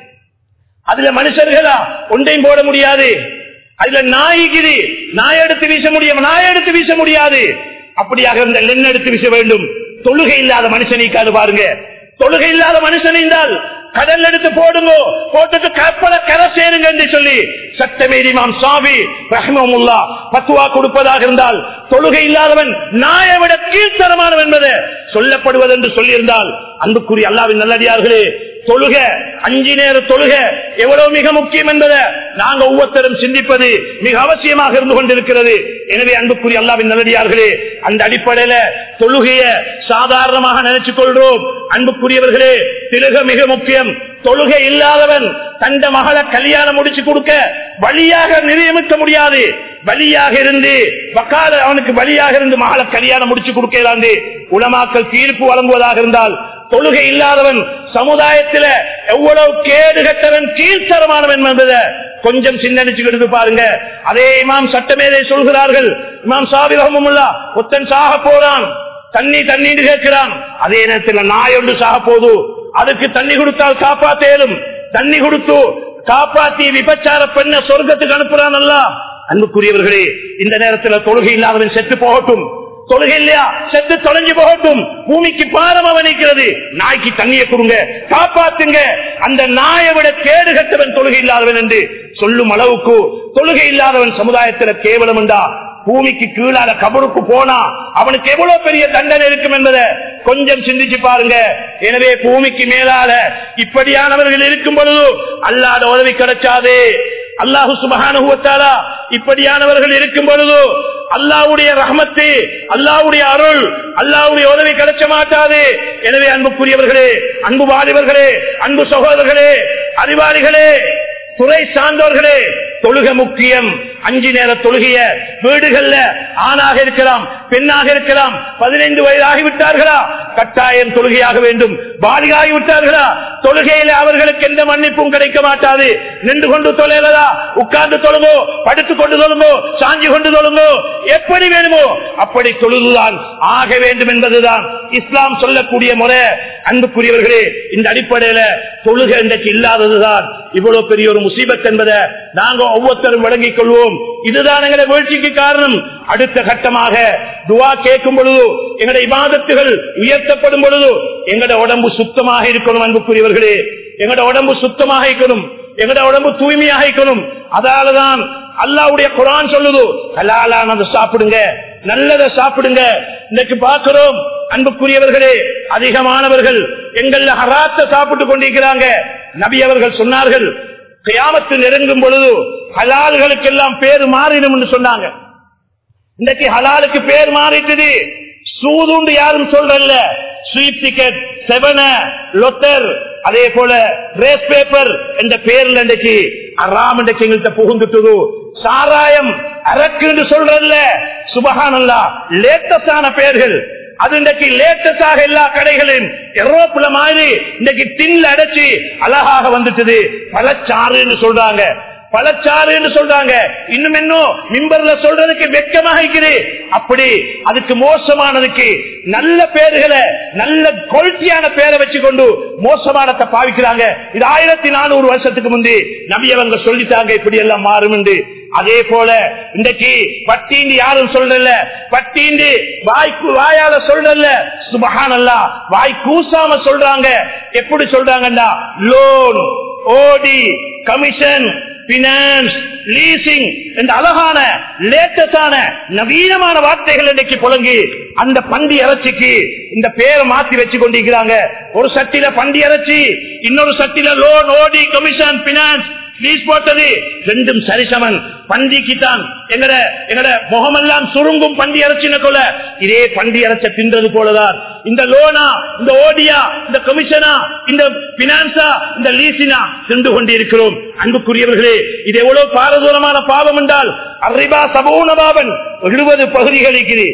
அதுல மனுஷர்களா ஒன்றையும் போட முடியாது அதுல நாய்க்குது நாய் எடுத்து வீச முடியும் நாய் எடுத்து வீச முடியாது அப்படியாக இருந்த லென் எடுத்து வீச வேண்டும் தொழுகை இல்லாத மனுஷனிக்காது பாருங்க தொழுகை இல்லாத மனுஷன் என்றால் கடல் எடுத்து போடுங்க போட்டுட்டு கப்பலை கரை சேருங்க என்று சொல்லி சட்டமேரிமாம் சாவி ரஹ்மமுல்லா பத்துவா கொடுப்பதாக இருந்தால் தொழுகை இல்லாதவன் நாயை விட கீழ்த்தரமானவன் என்பது சொல்லப்படுவது என்று சொல்லியிருந்தால் அன்புக்குரிய அல்லாவின் நல்லடியார்களே தொழுக அஞ்சு நேர தொழுக எவ்வளவு மிக முக்கியம் என்பதை நாங்க ஒவ்வொருத்தரும் சிந்திப்பது மிக அவசியமாக இருந்து கொண்டிருக்கிறது எனவே அன்புக்குரிய அல்லாவின் நல்லடியார்களே அந்த அடிப்படையில தொழுகைய சாதாரணமாக நினைச்சுக் கொள்றோம் அன்புக்குரியவர்களே திலக மிக முக்கியம் தொழுகை இல்லாதவன் தந்த மகளை கல்யாணம் முடிச்சு கொடுக்க வழியாக நியமிக்க முடியாது வழியாக இருந்து வக்கால அவனுக்கு வழியாக இருந்து மகளை கல்யாணம் முடிச்சு கொடுக்கிறாண்டு உலமாக்கள் தீர்ப்பு வழங்குவதாக இருந்தால் தொழுகை இல்லாதவன் சமுதாயத்தில் எவ்வளவு கேடு கட்டவன் கீழ்த்தரமானவன் என்பதை கொஞ்சம் சிந்தனிச்சுக்கிட்டு பாருங்க அதே இமாம் சட்டமேதை சொல்கிறார்கள் இமாம் சாபி ரஹமுல்லா ஒத்தன் சாக போறான் தண்ணி தண்ணீர் கேட்கிறான் அதே நேரத்தில் நாய் ஒன்று சாக போது அதுக்கு தண்ணி கொடுத்தால் காப்பாத்தேலும் தண்ணி கொடுத்து காப்பாத்தி விபச்சார பெண்ண சொர்க்கத்துக்கு அனுப்புறான் அல்ல அன்புக்குரியவர்களே இந்த நேரத்தில் தொழுகை இல்லாதவன் செத்து போகட்டும் தொழுகை இல்லையா செத்து தொலைஞ்சு போகட்டும் பூமிக்கு பாரம் அவனிக்கிறது நாய்க்கு தண்ணியை கொடுங்க காப்பாத்துங்க அந்த நாயை விட கேடு கட்டவன் தொழுகை இல்லாதவன் என்று சொல்லும் அளவுக்கு தொழுகை இல்லாதவன் சமுதாயத்தில் கேவலம் உண்டா பூமிக்கு கீழால கபருக்கு போனா அவனுக்கு எவ்வளவு பெரிய தண்டனை இருக்கும் என்பதை கொஞ்சம் சிந்திச்சு பாருங்க எனவே பூமிக்கு மேலால இப்படியானவர்கள் இருக்கும் பொழுது அல்லாத உதவி கிடைச்சாது அல்லாஹு சுபகானுவத்தாலா இப்படியானவர்கள் இருக்கும் பொழுது அல்லாவுடைய ரஹமத்து அல்லாவுடைய அருள் அல்லாவுடைய உதவி கிடைச்ச மாட்டாது எனவே அன்புக்குரியவர்களே அன்பு வாலிபர்களே அன்பு சகோதரர்களே அறிவாளிகளே துறை சார்ந்தவர்களே தொழுக முக்கியம் அஞ்சு நேர தொழுகைய வீடுகள்ல ஆணாக இருக்கலாம் பெண்ணாக இருக்கலாம் பதினைந்து வயது ஆகிவிட்டார்களா கட்டாயம் தொழுகையாக வேண்டும் பாலிகாகி விட்டார்களா தொழுகையில அவர்களுக்கு எந்த மன்னிப்பும் கிடைக்க மாட்டாது நின்று கொண்டு தொலைலதா உட்கார்ந்து தொழுங்கோ படுத்துக் கொண்டு தொழுங்கோ சாஞ்சி கொண்டு தொழுங்கோ எப்படி வேணுமோ அப்படி தொழுதுதான் ஆக வேண்டும் என்பதுதான் இஸ்லாம் சொல்லக்கூடிய முறை அன்புக்குரியவர்களே இந்த அடிப்படையில தொழுகை இன்றைக்கு இல்லாததுதான் இவ்வளவு பெரிய ஒரு முசீபத் என்பதை நாங்க ஒவ்வொருத்தரும் விளங்கிக் கொள்வோம் இதுதான் எங்களை வீழ்ச்சிக்கு காரணம் அடுத்த கட்டமாக துவா கேட்கும் பொழுது எங்களுடைய இபாதத்துகள் உயர்த்தப்படும் பொழுது எங்களோட உடம்பு சுத்தமாக இருக்கணும் அன்புக்குரியவர்களே எங்களோட உடம்பு சுத்தமாக இருக்கணும் எங்களோட உடம்பு தூய்மையாக இருக்கணும் அதாலதான் அல்லாவுடைய குரான் சொல்லுது ஹலாலானதை சாப்பிடுங்க நல்லதை சாப்பிடுங்க இன்னைக்கு பார்க்கிறோம் அன்புக்குரியவர்களே அதிகமானவர்கள் எங்கள் ஹராத்த சாப்பிட்டு கொண்டிருக்கிறாங்க நபி அவர்கள் சொன்னார்கள் கியாமத்து நெருங்கும் பொழுது ஹலால்களுக்கெல்லாம் பேர் மாறிடும் என்று சொன்னாங்க இன்னைக்கு ஹலாலுக்கு பேர் மாறிட்டது சூதுண்டு யாரும் சொல்றல்ல ஸ்வீட் டிக்கெட் செவன லொத்தர் அதே போல ரேஸ் பேப்பர் என்ற பேர்ல இன்றைக்கு அறாம் இன்றைக்கு எங்கள்கிட்ட புகுந்துட்டது சாராயம் அரக்கு என்று சொல்றல்ல சுபகானல்லா லேட்டஸ்டான பெயர்கள் அது இன்றைக்கு லேட்டஸ்டாக எல்லா கடைகளிலும் எரோப்புல மாதிரி இன்னைக்கு டின்ல அடைச்சு அழகாக வந்துட்டது பழச்சாறுன்னு சொல்றாங்க பழச்சாறுன்னு சொல்றாங்க இன்னும் இன்னும் மிம்பர்ல சொல்றதுக்கு வெக்கமாக இருக்குது அப்படி அதுக்கு மோசமானதுக்கு நல்ல பேர்களை நல்ல குவாலிட்டியான பேரை வச்சு கொண்டு மோசமானத்தை பாவிக்கிறாங்க இது ஆயிரத்தி நானூறு வருஷத்துக்கு முந்தி நபி அவங்க சொல்லிட்டாங்க இப்படி எல்லாம் மாறும் என்று அதே போல இன்றைக்கு பட்டீண்டு யாரும் சொல்றல பட்டீண்டு வாய்க்கு வாயால சொல்றல சுபகானல்லா வாய் கூசாம சொல்றாங்க எப்படி சொல்றாங்கன்னா லோன் ஓடி கமிஷன் பினான்ஸ் லீசிங் என்ற அழகான லேட்டஸ்டான நவீனமான வார்த்தைகள் இன்னைக்கு புழங்கி அந்த பண்டி இறைச்சிக்கு இந்த பேரை மாத்தி வச்சு கொண்டிருக்கிறாங்க ஒரு சட்டில பண்டி இறைச்சி இன்னொரு சட்டில லோன் ஓடி கமிஷன் பினான்ஸ் லீஸ் போட்டது ரெண்டும் சரிசமன் பண்டிக்கு தான் எங்கட எங்கட முகமெல்லாம் சுருங்கும் பண்டி இறைச்சின கொள்ள இதே பண்டி இறைச்ச தின்றது போலதான் இந்த லோனா இந்த ஓடியா இந்த கமிஷனா இந்த பினான்ஸா இந்த லீசினா தின்று கொண்டிருக்கிறோம் அன்புக்குரியவர்களே இது எவ்வளவு பாரதூரமான பாவம் என்றால் அறிவா சபூன பாவன் எழுபது பகுதிகளுக்கு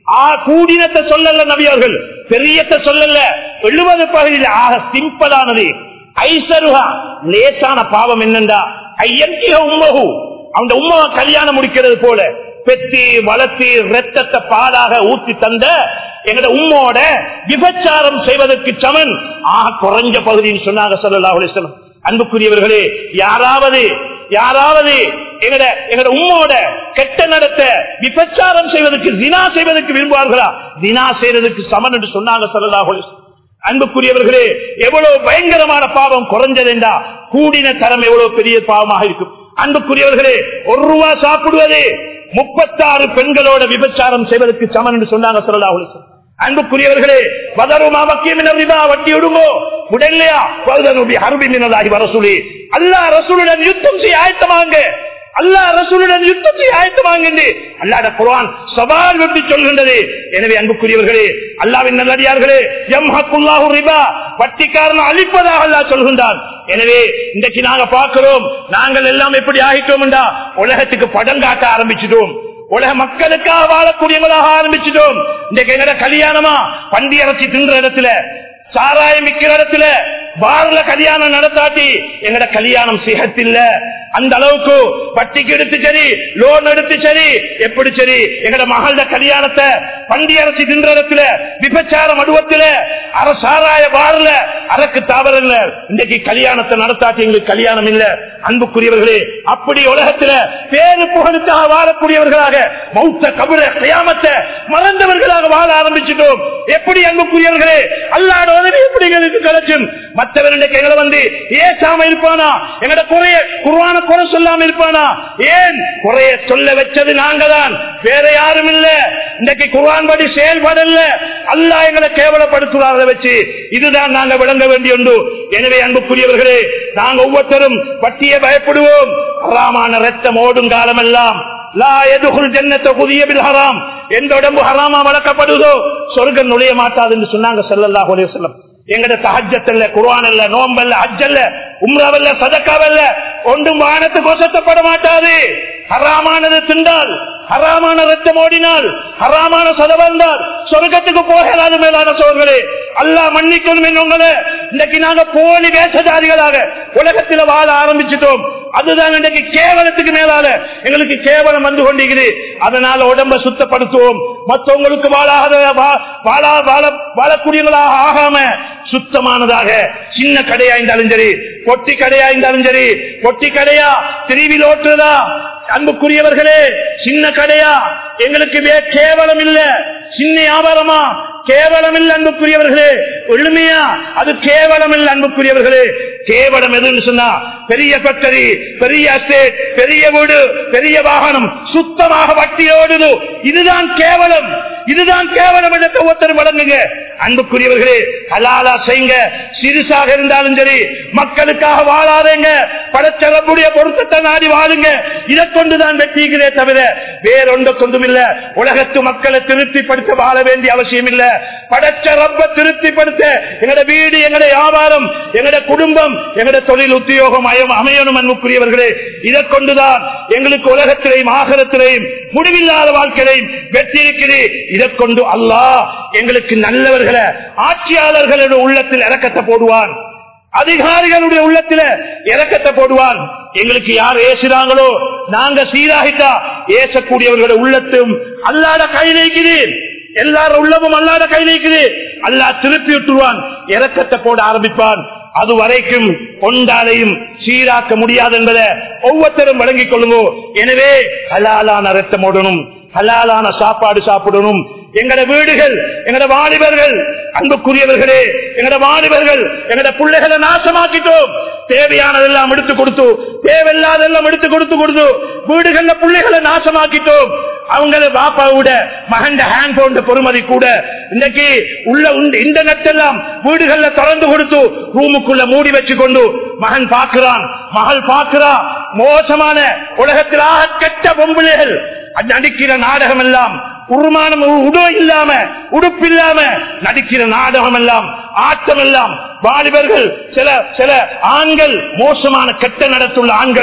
ஆ கூடினத்தை சொல்லல நபியவர்கள் பெரியத்தை சொல்லல எழுபது பகுதியில் ஆக சிம்பிளானது ஐசருகா லேசான பாவம் என்னண்டா ஐயங்கிய உம்மகு அந்த உம்மாவை கல்யாணம் முடிக்கிறது போல பெத்தி வளர்த்தி ரத்தத்தை பாலாக ஊத்தி தந்த எங்கட உம்மோட விபச்சாரம் செய்வதற்கு சமன் ஆக குறைஞ்ச பகுதின்னு சொன்னாங்க சொல்லலாம் அலிஸ்லம் அன்புக்குரியவர்களே யாராவது யாராவது எங்கட எங்கட உம்மோட கெட்ட நடத்த விபச்சாரம் செய்வதற்கு தினா செய்வதற்கு விரும்புவார்களா தினா செய்வதற்கு சமன் என்று சொன்னாங்க சொல்லலாம் அலிஸ்லம் அன்புக்குரியவர்களே எவ்வளவு பயங்கரமான பாவம் குறைஞ்சதென்றா கூடின தரம் எவ்வளவு பெரிய பாவமாக இருக்கும் அன்புக்குரியவர்களே ஒரு ரூபா சாப்பிடுவது முப்பத்தாறு பெண்களோட விபச்சாரம் செய்வதற்கு சமன் என்று சொன்னாங்க சொல்லலா அன்புக்குரியவர்களே வதரும் அவக்கியமினா வட்டி விடுங்கோ உடல்லையா பகுதனுடைய அருபினதாகி வர சொல்லி அல்லா ரசூலுடன் யுத்தம் செய்ய ஆயத்தமாங்க அல்லா ரசூலுடன் யுத்தம் செய்ய ஆயத்தமாங்க அல்லாட குரான் சவால் வெட்டி சொல்கின்றது எனவே அன்புக்குரியவர்களே அல்லாவின் நல்லடியார்களே எம் ஹக்குல்லாஹு ரிபா வட்டிக்காரன் அழிப்பதாக அல்லா சொல்கின்றான் எனவே இன்றைக்கு நாங்க பார்க்கிறோம் நாங்கள் எல்லாம் எப்படி ஆகிட்டோம் உலகத்துக்கு படம் காட்ட ஆரம்பிச்சிட்டோம் உலக மக்களுக்காக வாழக்கூடியவங்களாக ஆரம்பிச்சிட்டோம் இன்றைக்கு எங்கட கல்யாணமா பண்டி அரைச்சி தின்ற இடத்துல சாராயம் விற்கிற இடத்துல பார்ல கல்யாணம் நடத்தாட்டி எங்கட கல்யாணம் சிகத்தில்ல அந்த அளவுக்கு வட்டிக்கு எடுத்து சரி லோன் எடுத்து சரி எப்படி சரி எங்கட மகள கல்யாணத்தை பண்டி அரசு தின்றத்துல விபச்சார மடுவத்துல அரசாராய பார்ல அரக்கு தாவரல்ல இன்றைக்கு கல்யாணத்தை நடத்தாட்டி எங்களுக்கு கல்யாணம் இல்ல அன்புக்குரியவர்களே அப்படி உலகத்துல பேரு புகழுக்காக வாழக்கூடியவர்களாக மௌத்த கபுர கயாமத்தை மறந்தவர்களாக வாழ ஆரம்பிச்சிட்டோம் எப்படி அன்புக்குரியவர்களே அல்லாட உதவி எப்படி எங்களுக்கு கிடைச்சும் மற்றவருடைய எங்களை வந்து ஏசாம இருப்பானா எங்கட குறைய குருவான குறை சொல்லாம இருப்பானா ஏன் குறைய சொல்ல வச்சது நாங்க தான் வேற யாரும் இல்ல இன்றைக்கு குர்ஆன் படி செயல்படல அல்லா எங்களை கேவலப்படுத்துவார்களை வச்சு இதுதான் நாங்க விளங்க வேண்டிய ஒன்று எனவே அன்புக்குரியவர்களே நாங்க ஒவ்வொருத்தரும் பட்டிய பயப்படுவோம் ஹராமான ரத்தம் ஓடும் காலமெல்லாம் லா எதுகுல் ஜன்னத்தை புதிய பில் ஹராம் எந்த உடம்பு ஹராமா வளர்க்கப்படுதோ சொர்க்கம் நுழைய மாட்டாது என்று சொன்னாங்க செல்லல்லா ஒரே செல்லம் எங்கட தஹஜத்தல்ல குர்ஆன் அல்ல நோம்பல்ல ஹஜ்ஜல்ல உம்ராவல்ல சதக்காவல்ல ஒன்றும் வானத்துக்கு ஒசத்தப்பட மாட்டாது ஹராமானது திண்டால் ஹராமான ரத்தம் ஓடினால் ஹராமான சதவந்தால் சொர்க்கத்துக்கு போகலாது மேலான சோர்களே அல்லாஹ் மன்னிக்கணும் என்னவங்களே இன்னைக்கு நாங்க போலி வேஷதாரிகளாக உலகத்துல வாழ ஆரம்பிச்சிட்டோம் அதுதான் இன்றைக்கு கேவலத்துக்கு மேலால எங்களுக்கு கேவலம் வந்து கொண்டிருக்குது அதனால உடம்ப சுத்தப்படுத்துவோம் மற்றவங்களுக்கு வாழாத வா- வாழா வாழ வாழக்கூடியவர்களாக ஆகாம சுத்தமானதாக சின்ன கடையா இருந்தாலும் சரி பொட்டி கடையா இருந்தாலும் சரி பொட்டி கடையா திருவில் ஓட்டுறதா அன்புக்குரியவர்களே சின்ன கடையா எங்களுக்கு வே- கேவலம் இல்ல சின்ன வியாபாரமா கேவலம் இல்ல அன்புக்குரியவர்களே எளிமையா அது கேவலம் இல்ல அன்புக்குரியவர்களே கேவலம் எதுன்னு சொன்னா பெரிய ஃபேக்டரி பெரிய எஸ்டேட் பெரிய வீடு பெரிய வாகனம் சுத்தமாக வட்டியோடுது இதுதான் கேவலம் இதுதான் கேவலம் என்ற ஒருத்தர் வழங்குங்க அன்புக்குரியவர்களே ஹலாலா செய்யுங்க சிறுசாக இருந்தாலும் சரி மக்களுக்காக வாழாதேங்க படச்சலப்புடைய பொருத்தத்தை நாடி வாழுங்க இதை கொண்டுதான் வெற்றிகளே தவிர வேறொன்று கொண்டும் இல்ல உலகத்து மக்களை திருப்திப்படுத்த வாழ வேண்டிய அவசியம் இல்ல படைச்ச ரப்ப திருப்திப்படுத்த எங்கட வீடு எங்கட வியாபாரம் எங்கட குடும்பம் எங்கட தொழில் உத்தியோகம் அயம்- அமையணும் அன்புக்குரியவர்களே இதை கொண்டுதான் எங்களுக்கு உலகத்திலேயும் ஆகரத்திலேயும் முடிவில்லாத வாழ்க்கையிலையும் வெற்றி இருக்குது இதை கொண்டு அல்லாஹ் எங்களுக்கு நல்லவர்களை ஆட்சியாளர்களுடைய உள்ளத்தில் இறக்கத்தை போடுவான் அதிகாரிகளுடைய உள்ளத்தில இறக்கத்தை போடுவான் எங்களுக்கு யார் ஏசுறாங்களோ நாங்க சீராகிட்டா ஏசக்கூடியவர்களுடைய உள்ளத்தும் அல்லாத கையில் இருக்குது எல்லாரும் உள்ளமும் அல்லாத கையில் இருக்குது அல்லா திருப்பி விட்டுருவான் இறக்கத்தை போட ஆரம்பிப்பான் அது வரைக்கும் கொண்டாலையும் சீராக்க முடியாது என்பதை ஒவ்வொருத்தரும் வழங்கிக் கொள்ளுங்கோ எனவே ஹலாலான ரத்தம் ஓடணும் ஹலாலான சாப்பாடு சாப்பிடணும் எங்கட வீடுகள் எங்கட வாலிபர்கள் அன்புக்குரியவர்களே எங்கட வாலிபர்கள் எங்கட பிள்ளைகளை நாசமாக்கிட்டோம் தேவையானதெல்லாம் எடுத்து கொடுத்து தேவையில்லாதெல்லாம் எடுத்து கொடுத்து கொடுத்து வீடுகள்ல பிள்ளைகளை நாசமாக்கிட்டோம் அவங்கள பாப்பாவோட மகண்ட ஹேண்ட் போன் பொறுமதி கூட இன்னைக்கு உள்ள உண்டு இன்டர்நெட் எல்லாம் வீடுகள்ல திறந்து கொடுத்து ரூமுக்குள்ள மூடி வச்சு கொண்டு மகன் பார்க்கிறான் மகள் பார்க்கிறா மோசமான உலகத்தில் ஆக கெட்ட பொம்பளைகள் நடிக்கிற நாடகம் எல்லாம் உருமானம் உடு இல்லாம உடுப்பு இல்லாம நடிக்கிற நாடகம் எல்லாம் ஆட்டம் எல்லாம் வாலிபர்கள் சில சில ஆண்கள் மோசமான கெட்ட நடத்துள்ள ஆண்கள்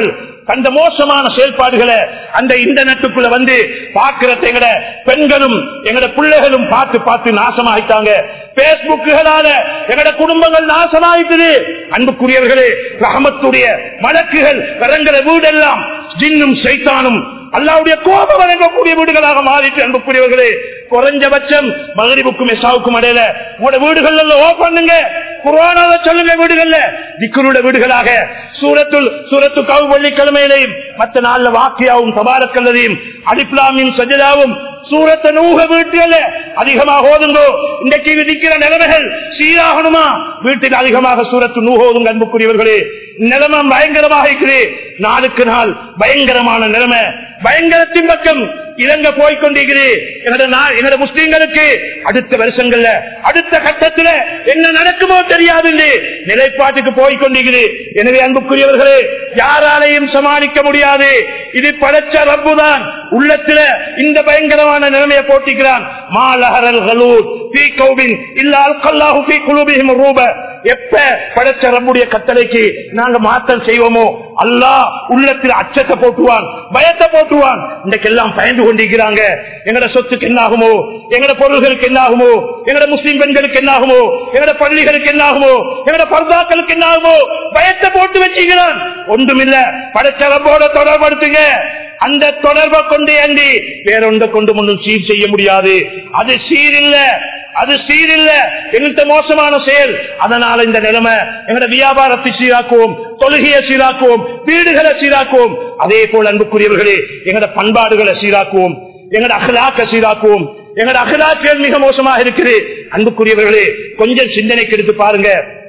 அந்த மோசமான செயல்பாடுகளை அந்த இன்டர்நெட்டுக்குள்ள வந்து பாக்குறத எங்கட பெண்களும் எங்கட பிள்ளைகளும் பார்த்து பார்த்து நாசமாயிட்டாங்க பேஸ்புக்குகளால எங்கட குடும்பங்கள் நாசமாயிட்டது அன்புக்குரியவர்களே ரஹமத்துடைய மலக்குகள் இறங்குற வீடெல்லாம் ஜின்னும் சைத்தானும் அல்லாவுடைய கோபம் வழங்கக்கூடிய வீடுகளாக மாறிட்டு அன்புக்குரியவர்களே குறைஞ்சபட்சம் மகரிபுக்கும் எசாவுக்கும் இடையில உங்களோட வீடுகள்ல ஓ பண்ணுங்க குரானால சொல்லுங்க வீடுகள்ல திக்குருட வீடுகளாக சூரத்துள் சூரத்து கவு வெள்ளிக்கிழமையிலையும் மற்ற நாள்ல வாக்கியாவும் தபாரக்கல்லதையும் அடிப்லாமியும் சஜதாவும் சூரத்த நூக வீட்டுல அதிகமாக ஓதுங்கோ இன்றைக்கு விதிக்கிற நிலைமைகள் சீராகணுமா வீட்டில் அதிகமாக சூரத்து நூகோதுங்க அன்புக்குரியவர்களே நிலைமை பயங்கரமாக இருக்குது நாளுக்கு நாள் பயங்கரமான நிலைமை பயங்கரத்தின் பக்கம் இலங்க போய்கொண்டிருக்கிறது என்னோட நா- என்னோட முஸ்லீம்களுக்கு அடுத்த வருஷங்கள்ல அடுத்த கட்டத்துல என்ன நடக்குமோ தெரியாது என்று நிலைப்பாட்டுக்கு போய்கொண்டிருக்கிறது எனவே அன்புக்குரியவர்களே யாராலையும் சமாளிக்க முடியாது இது படைச்ச ரப்புதான் உள்ளத்துல இந்த பயங்கரமான நிலைமையை போட்டிக்கிறான் மாலஹரல் கலூர் பீ கௌபின் இல்லால் கல்லாஹு பீ குலூபிஹிம் ரூப எப்ப படைச்ச ரப்புடைய கட்டளைக்கு நாங்க மாற்றம் செய்வோமோ அல்லாஹ் உள்ளத்தில் அச்சத்தை போட்டுவான் பயத்தை போட்டுவான் இன்றைக்கெல்லாம் பயந்து கொண்டிருக்கிறாங்க எங்கட சொத்துக்கு என்ன ஆகுமோ எங்கட பொருள்களுக்கு என்ன ஆகுமோ எங்கட முஸ்லிம் பெண்களுக்கு என்ன ஆகுமோ எங்கட பள்ளிகளுக்கு என்ன ஆகுமோ எங்கட பர்தாக்களுக்கு என்ன ஆகுமோ பயத்தை போட்டு வச்சுக்கிறான் ஒன்றுமில்ல படைச்ச ரப்போட தொடர்படுத்துங்க அந்த தொடர்பை கொண்டு அண்டி வேறொன்றை கொண்டு முன்னும் சீர் செய்ய முடியாது அது சீர் இல்ல அது சீர் இல்ல எங்கள்கிட்ட மோசமான செயல் அதனால இந்த நிலைமை எங்கட வியாபாரத்தை சீராக்குவோம் தொழுகையை சீராக்குவோம் வீடுகளை சீராக்குவோம் அதே போல் அன்புக்குரியவர்களே எங்கட பண்பாடுகளை சீராக்குவோம் எங்கட அகலாக்க சீராக்குவோம் எங்கட அகலாக்கியல் மிக மோசமாக இருக்குது அன்புக்குரியவர்களே கொஞ்சம் சிந்தனைக்கு எடுத்து பாருங்க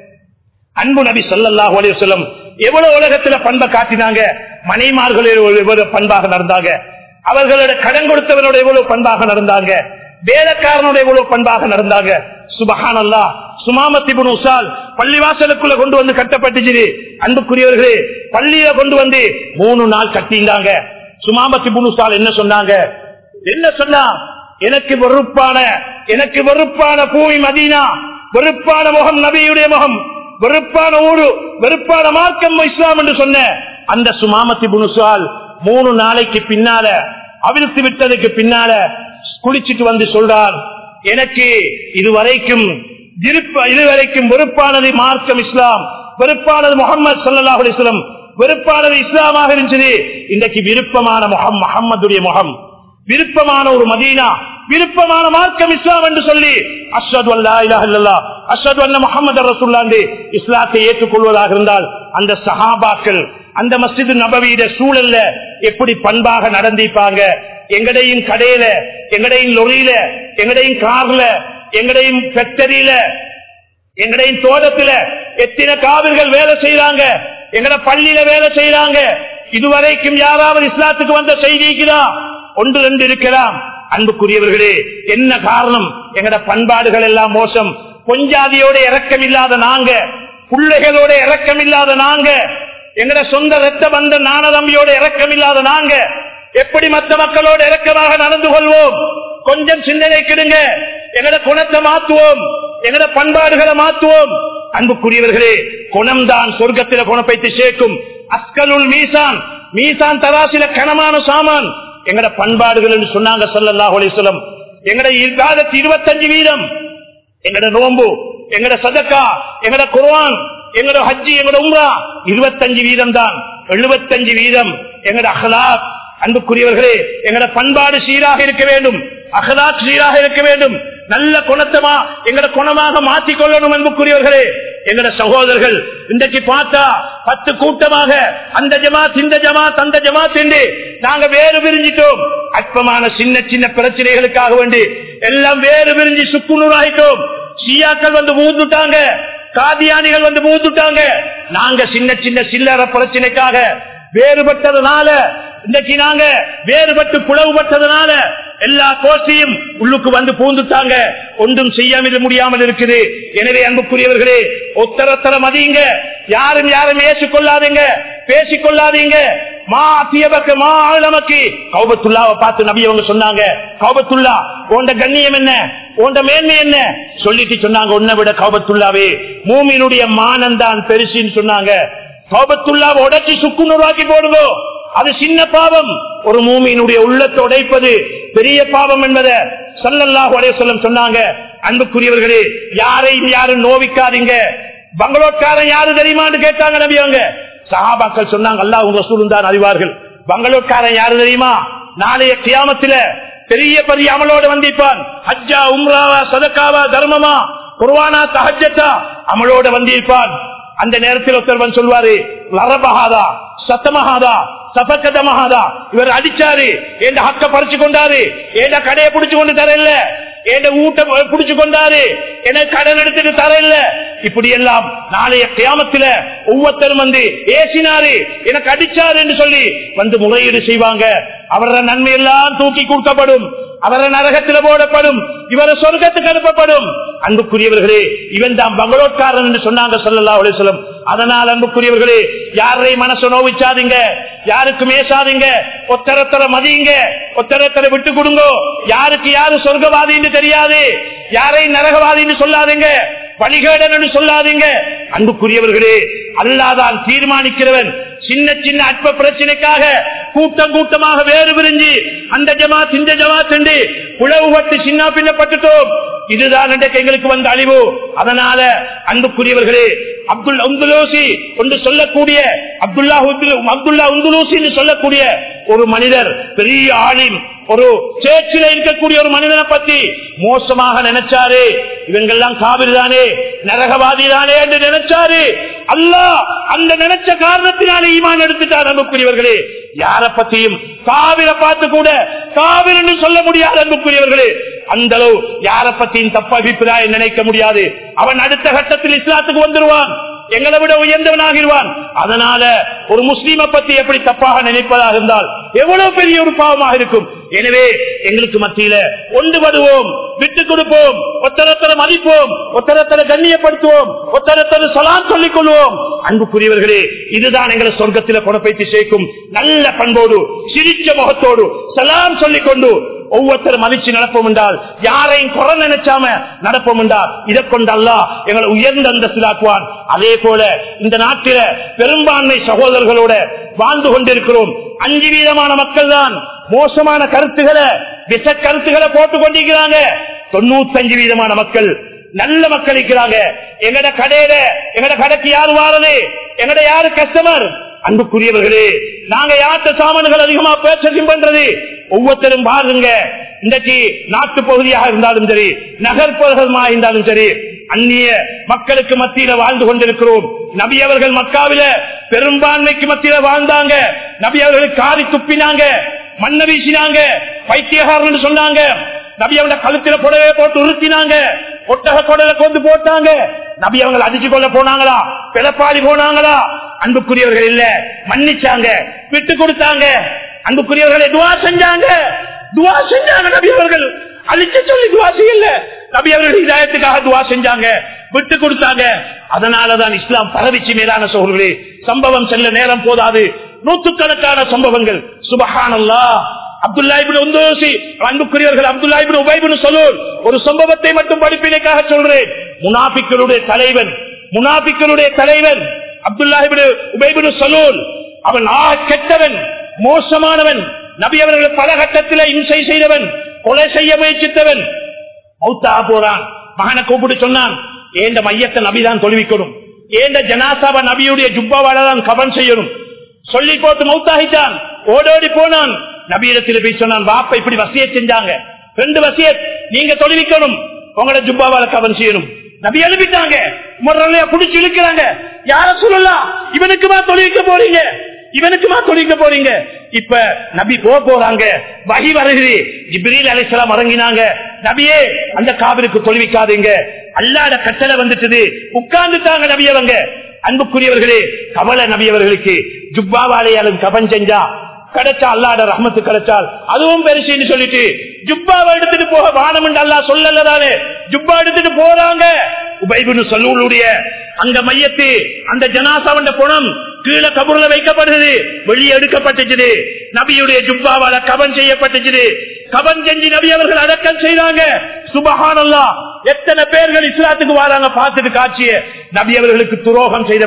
அன்பு நபி ஸல்லல்லாஹு அலைஹி வஸல்லம் எவ்வளவு உலகத்துல பண்பை காட்டினாங்க மனைமார்கள் எவ்வளவு பண்பாக நடந்தாங்க அவர்களோட கடன் கொடுத்தவனோட எவ்வளவு பண்பாக நடந்தாங்க வேலைக்காரனோட எவ்வளவு பண்பாக நடந்தாங்க சுபஹான் அல்லா சுமாமத்திபுன் உசால் பள்ளிவாசலுக்குள்ள கொண்டு வந்து கட்டப்பட்டுச்சு அன்புக்குரியவர்களே பள்ளியில கொண்டு வந்து மூணு நாள் கட்டிஇருந்தாங்க சுமாமத்திபுன் உசால் என்ன சொன்னாங்க என்ன சொன்னா எனக்கு வெறுப்பான எனக்கு வெறுப்பான பூமி மதீனா வெறுப்பான முகம் நபியுடைய முகம் வெறுப்பான ஊரு வெறுப்பான மார்க்கம் இஸ்லாம் என்று சொன்ன அந்த சுமாமத்தி புனுசால் மூணு நாளைக்கு பின்னால அவிழ்த்து விட்டதுக்கு பின்னால குளிச்சிட்டு வந்து சொல்றார் எனக்கு இதுவரைக்கும் இருப்ப- இதுவரைக்கும் வெறுப்பானது மார்க்கம் இஸ்லாம் வெறுப்பானது முகமது சல்லாஹ் அலிஸ்லாம் வெறுப்பானது இஸ்லாமாக இருந்துச்சு இன்றைக்கு விருப்பமான முகம் முகம்மதுடைய முகம் விருப்பமான ஒரு மதீனா விருப்பமான மார்க்கம் இஸ்லாம் என்று சொல்லி அஸ்வத் அல்லா இலாஹ இல்லல்லா அஸ்வத் அல்ல முகமது ரசூல்லாண்டு இஸ்லாத்தை ஏற்றுக்கொள்வதாக இருந்தால் அந்த சஹாபாக்கள் அந்த மஸ்ஜித் நபவியிட சூழல்ல எப்படி பண்பாக நடந்திருப்பாங்க எங்கடையும் கடையில எங்கடையும் லொரியில எங்கடையும் கார்ல எங்கடையும் ஃபேக்டரியில எங்கடையும் தோட்டத்துல எத்தனை காவிர்கள் வேலை செய்யறாங்க எங்கட பள்ளியில வேலை செய்யறாங்க இதுவரைக்கும் யாராவது இஸ்லாத்துக்கு வந்த செய்திக்குதா ஒன்று ரெண்டு இருக்கலாம் அன்புக்குரியவர்களே என்ன காரணம் எங்கட பண்பாடுகள் எல்லாம் மோசம் பொஞ்சாதியோட இறக்கம் இல்லாத நாங்க பிள்ளைகளோட இறக்கம் இல்லாத நாங்க எங்கட சொந்த ரத்த பந்த நானதம்பியோட இறக்கம் இல்லாத நாங்க எப்படி மற்ற மக்களோட இறக்கமாக நடந்து கொள்வோம் கொஞ்சம் சிந்தனை கிடுங்க எங்கட குணத்தை மாத்துவோம் எங்கட பண்பாடுகளை மாத்துவோம் அன்புக்குரியவர்களே குணம்தான் சொர்க்கத்தில குணப்பைத்து சேர்க்கும் அஸ்கலுள் மீசான் மீசான் தராசில கனமான சாமான் எங்கட பண்பாடுகள் என்று சொன்னாங்க சல்லல்லாஹு அலைஹி வஸல்லம் எங்கட இவ்வாதத்து இருபத்தஞ்சு வீதம் எங்கட நோம்பு எங்கட சதக்கா எங்கட குர்ஆன் எங்கட ஹஜ்ஜி எங்கட உம்ரா இருபத்தஞ்சு வீதம் தான் எழுபத்தஞ்சு வீதம் எங்கட அஹ்லாக் அன்புக்குரியவர்களே எங்கட பண்பாடு சீராக இருக்க வேண்டும் அகலாக் சீராக இருக்க வேண்டும் நல்ல குணத்தமா எங்கட குணமாக மாற்றிக் கொள்ளணும் அன்புக்குரியவர்களே எங்கட சகோதரர்கள் இன்றைக்கு பார்த்தா பத்து கூட்டமாக அந்த ஜமாத் இந்த ஜமாத் அந்த ஜமாத் என்று நாங்க வேறு பிரிஞ்சிட்டோம் அற்பமான சின்ன சின்ன பிரச்சனைகளுக்காக வேண்டி எல்லாம் வேறு பிரிஞ்சு சுக்குநூறாயிட்டோம் ஷியாக்கள் வந்து மூந்துட்டாங்க காதியானிகள் வந்து மூந்துட்டாங்க நாங்க சின்ன சின்ன சில்லற பிரச்சனைக்காக வேறுபட்டதுனால இன்றைக்கு நாங்க வேறுபட்டு பிளவுபட்டதுனால எல்லா கோஷ்டியும் உள்ளுக்கு வந்து பூந்துட்டாங்க ஒன்றும் செய்யாமல் முடியாமல் இருக்குது எனவே அன்புக்குரியவர்களே ஒத்தரத்தர மதியுங்க யாரும் யாரும் ஏற்றுக்கொள்ளாதீங்க பேசிக் கொள்ளாதீங்க மா அத்தியபக்க மா ஆழமக்கு கௌபத்துல்லாவை பார்த்து நபி அவங்க சொன்னாங்க கௌபத்துல்லா உண்ட கண்ணியம் என்ன உண்ட மேன்மை என்ன சொல்லிட்டு சொன்னாங்க உன்னை விட கௌபத்துல்லாவே மூமியினுடைய மானந்தான் பெருசுன்னு சொன்னாங்க கோபத்துள்ளா உடைச்சி சுக்குநூறாக்கி போடுதோ அது சின்ன பாவம் ஒரு மூமியினுடைய உள்ளத்தை உடைப்பது பெரிய பாவம் என்பதை சல்லல்லாஹு அலைஹி வஸல்லம் சொன்னாங்க அன்புக்குரியவர்களே யாரையும் யாரும் நோவிக்காதீங்க பங்களோட்காரன் யாரு தெரியுமான்னு கேட்டாங்க நபி அவங்க சஹாபாக்கள் சொன்னாங்க அல்லாஹ் உங்க ரசூலும் தான் அறிவார்கள் பங்களோட்காரன் யாரு தெரியுமா நாளைய கியாமத்தில பெரிய பெரிய அமலோடு வந்திருப்பான் ஹஜ்ஜா உம்ராவா சதக்காவா தர்மமா குர்வானா தஹஜத்தா அமலோட வந்திருப்பான் அந்த நேரத்தில் ஒருத்தர் சொல்வாரு லரபஹாதா சத்தமஹாதா சபக்கதமஹாதா இவர் அடிச்சாரு என் ஹக்க பறிச்சு கொண்டாரு என் கடையை புடிச்சு கொண்டு தரல என் வீட்டை புடிச்சு கொண்டாரு எனக்கு கடன் எடுத்துட்டு தரல இப்படி எல்லாம் நாளைய கியாமத்தில ஒவ்வொருத்தரும் வந்து ஏசினாரு எனக்கு அடிச்சாரு என்று சொல்லி வந்து முறையீடு செய்வாங்க அவர நன்மை எல்லாம் தூக்கி கொடுக்கப்படும் அவர நரகத்தில் போடப்படும் இவர சொர்க்கத்துக்கு அனுப்பப்படும் அன்புக்குரியவர்களே இவன் தான் பங்களோட்காரன் என்று சொன்னாங்க சொல்லலா சொல்லும் அதனால் அன்புக்குரியவர்களே யாரையும் மனசு நோவிச்சாதீங்க யாருக்கு மேசாதீங்க ஒத்தரத்தர மதியுங்க ஒத்தரத்தர விட்டு கொடுங்க யாருக்கு யாரு சொர்க்கவாதின்னு தெரியாது யாரையும் நரகவாதின்னு சொல்லாதீங்க வழிகேடன் என்று சொல்லாதீங்க அன்புக்குரியவர்களே அல்லாதான் தீர்மானிக்கிறவன் சின்ன சின்ன அற்ப பிரச்சனைக்காக கூட்டம் கூட்டமாக வேறு பிரிஞ்சு அந்த ஜமாத் இந்த ஜமாத் என்று உழவுபட்டு சின்ன பின்னப்பட்டுட்டோம் இதுதான் இன்றைக்கு எங்களுக்கு வந்த அழிவு அதனால அன்புக்குரியவர்களே அப்துல் உந்துலோசி என்று சொல்லக்கூடிய அப்துல்லா அப்துல்லா உந்துலோசி என்று சொல்லக்கூடிய ஒரு மனிதர் பெரிய ஆளின் ஒரு சேர்ச்சில இருக்கக்கூடிய ஒரு மனிதனை பத்தி மோசமாக நினைச்சாரு இவங்கெல்லாம் காவிரி தானே நரகவாதி தானே என்று நினைச்சாரு அல்லா அந்த நினைச்ச காரணத்தினாலே ஈமான் எடுத்துட்டார் அன்புக்குரியவர்களே யார பத்தியும் காவிர பார்த்து கூட காவிரி என்று சொல்ல முடியாது அன்புக்குரியவர்களே அந்த அளவு யார பத்தியும் தப்ப அபிப்பிராயம் நினைக்க முடியாது அவன் அடுத்த கட்டத்தில் இஸ்லாத்துக்கு வந்துருவான் எங்களை விட உயர்ந்தவனாகிடுவான் அதனால ஒரு முஸ்லீமை பத்தி எப்படி தப்பாக நினைப்பதாக இருந்தால் எவ்வளவு பெரிய ஒரு பாவமாக இருக்கும் எனவே எங்களுக்கு மத்தியில ஒன்றுபடுவோம் விட்டு கொடுப்போம் ஒத்தரத்தர மதிப்போம் ஒத்தரத்தர கண்ணியப்படுத்துவோம் ஒத்தரத்தர சலாம் சொல்லிக் கொள்வோம் அன்புக்குரியவர்களே இதுதான் எங்களை சொர்க்கத்தில குணப்பைத்து சேர்க்கும் நல்ல பண்போடு சிரிச்ச முகத்தோடு சலாம் சொல்லிக் கொண்டு ஒவ்வொருத்தரும் மதிச்சு நடப்போம் என்றால் யாரையும் குறை நினைச்சாம நடப்போம் என்றால் இதை கொண்டு அல்லா எங்களை உயர்ந்த அந்தஸ்திலாக்குவான் அதே போல இந்த நாட்டில பெரும்பான்மை சகோதரர்களோட வாழ்ந்து கொண்டிருக்கிறோம் அஞ்சு வீதமான மக்கள் தான் மோசமான கருத்துக்களை விச கருத்துக்களை போட்டுக் கொண்டிருக்கிறாங்க தொண்ணூத்தஞ்சு வீதமான மக்கள் நல்ல மக்கள் இருக்கிறாங்க எங்கட கடையில எங்கட கடைக்கு யாரு வாரது எங்கட யாரு கஸ்டமர் அன்புக்குரியவர்களே நாங்க யார்த்த சாமான்கள் அதிகமா பேச்சரியம் பண்றது ஒவ்வொருத்தரும் பாருங்க இன்றைக்கு நாட்டு பகுதியாக இருந்தாலும் சரி நகர்ப்புறமாக இருந்தாலும் சரி அந்நிய மக்களுக்கு மத்தியில வாழ்ந்து கொண்டிருக்கிறோம் நபி அவர்கள் மக்காவில பெரும்பான்மைக்கு மத்தியில வாழ்ந்தாங்க நபி அவர்கள் காரி துப்பினாங்க மண்ண வீசினாங்க பைத்தியகாரன் சொன்னாங்க நபி அவங்க கழுத்தில புடவை போட்டு உறுத்தினாங்க ஒட்டக கொடல கொண்டு போட்டாங்க நபி அவங்க அடிச்சு கொள்ள போனாங்களா பிளப்பாடி போனாங்களா அன்புக்குரியவர்கள் இல்ல மன்னிச்சாங்க விட்டு கொடுத்தாங்க அன்புக்குரியவர்களை துவா செஞ்சாங்க துவா செஞ்சாங்க நபி அவர்கள் அழிச்சு சொல்லி துவா செய்யல நபி அவர்கள் இதாயத்துக்காக துவா செஞ்சாங்க விட்டு கொடுத்தாங்க அதனாலதான் இஸ்லாம் பரவிச்சு மேலான சோழர்களே சம்பவம் செல்ல நேரம் போதாது நூற்றுக்கணக்கான சம்பவங்கள் சுபஹானல்லா அப்துல்லாஹிபின் உந்தோசி அன்புக்குரியவர்கள் அப்துல்லாஹிபின் உபைபின் சொல்லூர் ஒரு சம்பவத்தை மட்டும் படிப்பினைக்காக சொல்றேன் முனாபிக்களுடைய தலைவன் முனாபிக்களுடைய தலைவன் அப்துல்லாஹிபின் உபைபின் சொல்லூர் அவன் ஆ கெட்டவன் மோசமானவன் நபி அவர்கள் பல கட்டத்தில் இம்சை செய்தவன் கொலை செய்ய முயற்சித்தவன் மௌத்தா போறான் மகனை கூப்பிட்டு சொன்னான் ஏண்ட மையத்தை நபிதான் தொழுவிக்கணும் ஏண்ட ஜனாசாவ நபியுடைய ஜுப்பாவால தான் கவன் செய்யணும் சொல்லி போட்டு மௌத்தாகிட்டான் ஓடோடி போனான் நபியிடத்தில் போய் சொன்னான் வாப்ப இப்படி வசிய செஞ்சாங்க ரெண்டு வசிய நீங்க தொழுவிக்கணும் உங்களோட ஜுப்பாவால கவன் செய்யணும் நபி எழுப்பிட்டாங்க முறையா புடிச்சு இழுக்கிறாங்க யார சொல்லலாம் இவனுக்குமா தொழிலிக்க போறீங்க இவனுக்குமா தொழிலிக்க போறீங்க இப்ப நபி போக போறாங்க வகி வருகிறது ஜிப்ரீல் அலிசலாம் இறங்கினாங்க நபியே அந்த காவிற்கு தொழுவிக்காதீங்க அல்லாத கட்டளை வந்துட்டது உட்கார்ந்துட்டாங்க நபியவங்க அன்புக்குரியவர்களே கவலை நபியவர்களுக்கு ஜுப்பாவாலையாலும் கபன் செஞ்சா கிடைச்சா அல்லாட ரஹமத்து கிடைச்சால் அதுவும் பெருசுன்னு சொல்லிட்டு ஜுப்பாவை எடுத்துட்டு போக வானம் என்று அல்லா சொல்லலதானே ஜுப்பா எடுத்துட்டு போறாங்க உபைபுன்னு சொல்லூருடைய அந்த மையத்து அந்த ஜனாசாவண்ட குணம் கீழே கபூர்ல வைக்கப்படுது வெளியே எடுக்கப்பட்டுச்சு நபியுடைய ஜுப்பாவால கபன் செய்யப்பட்டுச்சு கபன் செஞ்சு நபி அவர்கள் அடக்கம் செய்தாங்க சுபஹானல்லா எத்தனை பேர்கள் இஸ்லாத்துக்கு வராங்க பார்த்துட்டு காட்சிய நபி அவர்களுக்கு துரோகம் செய்தவன்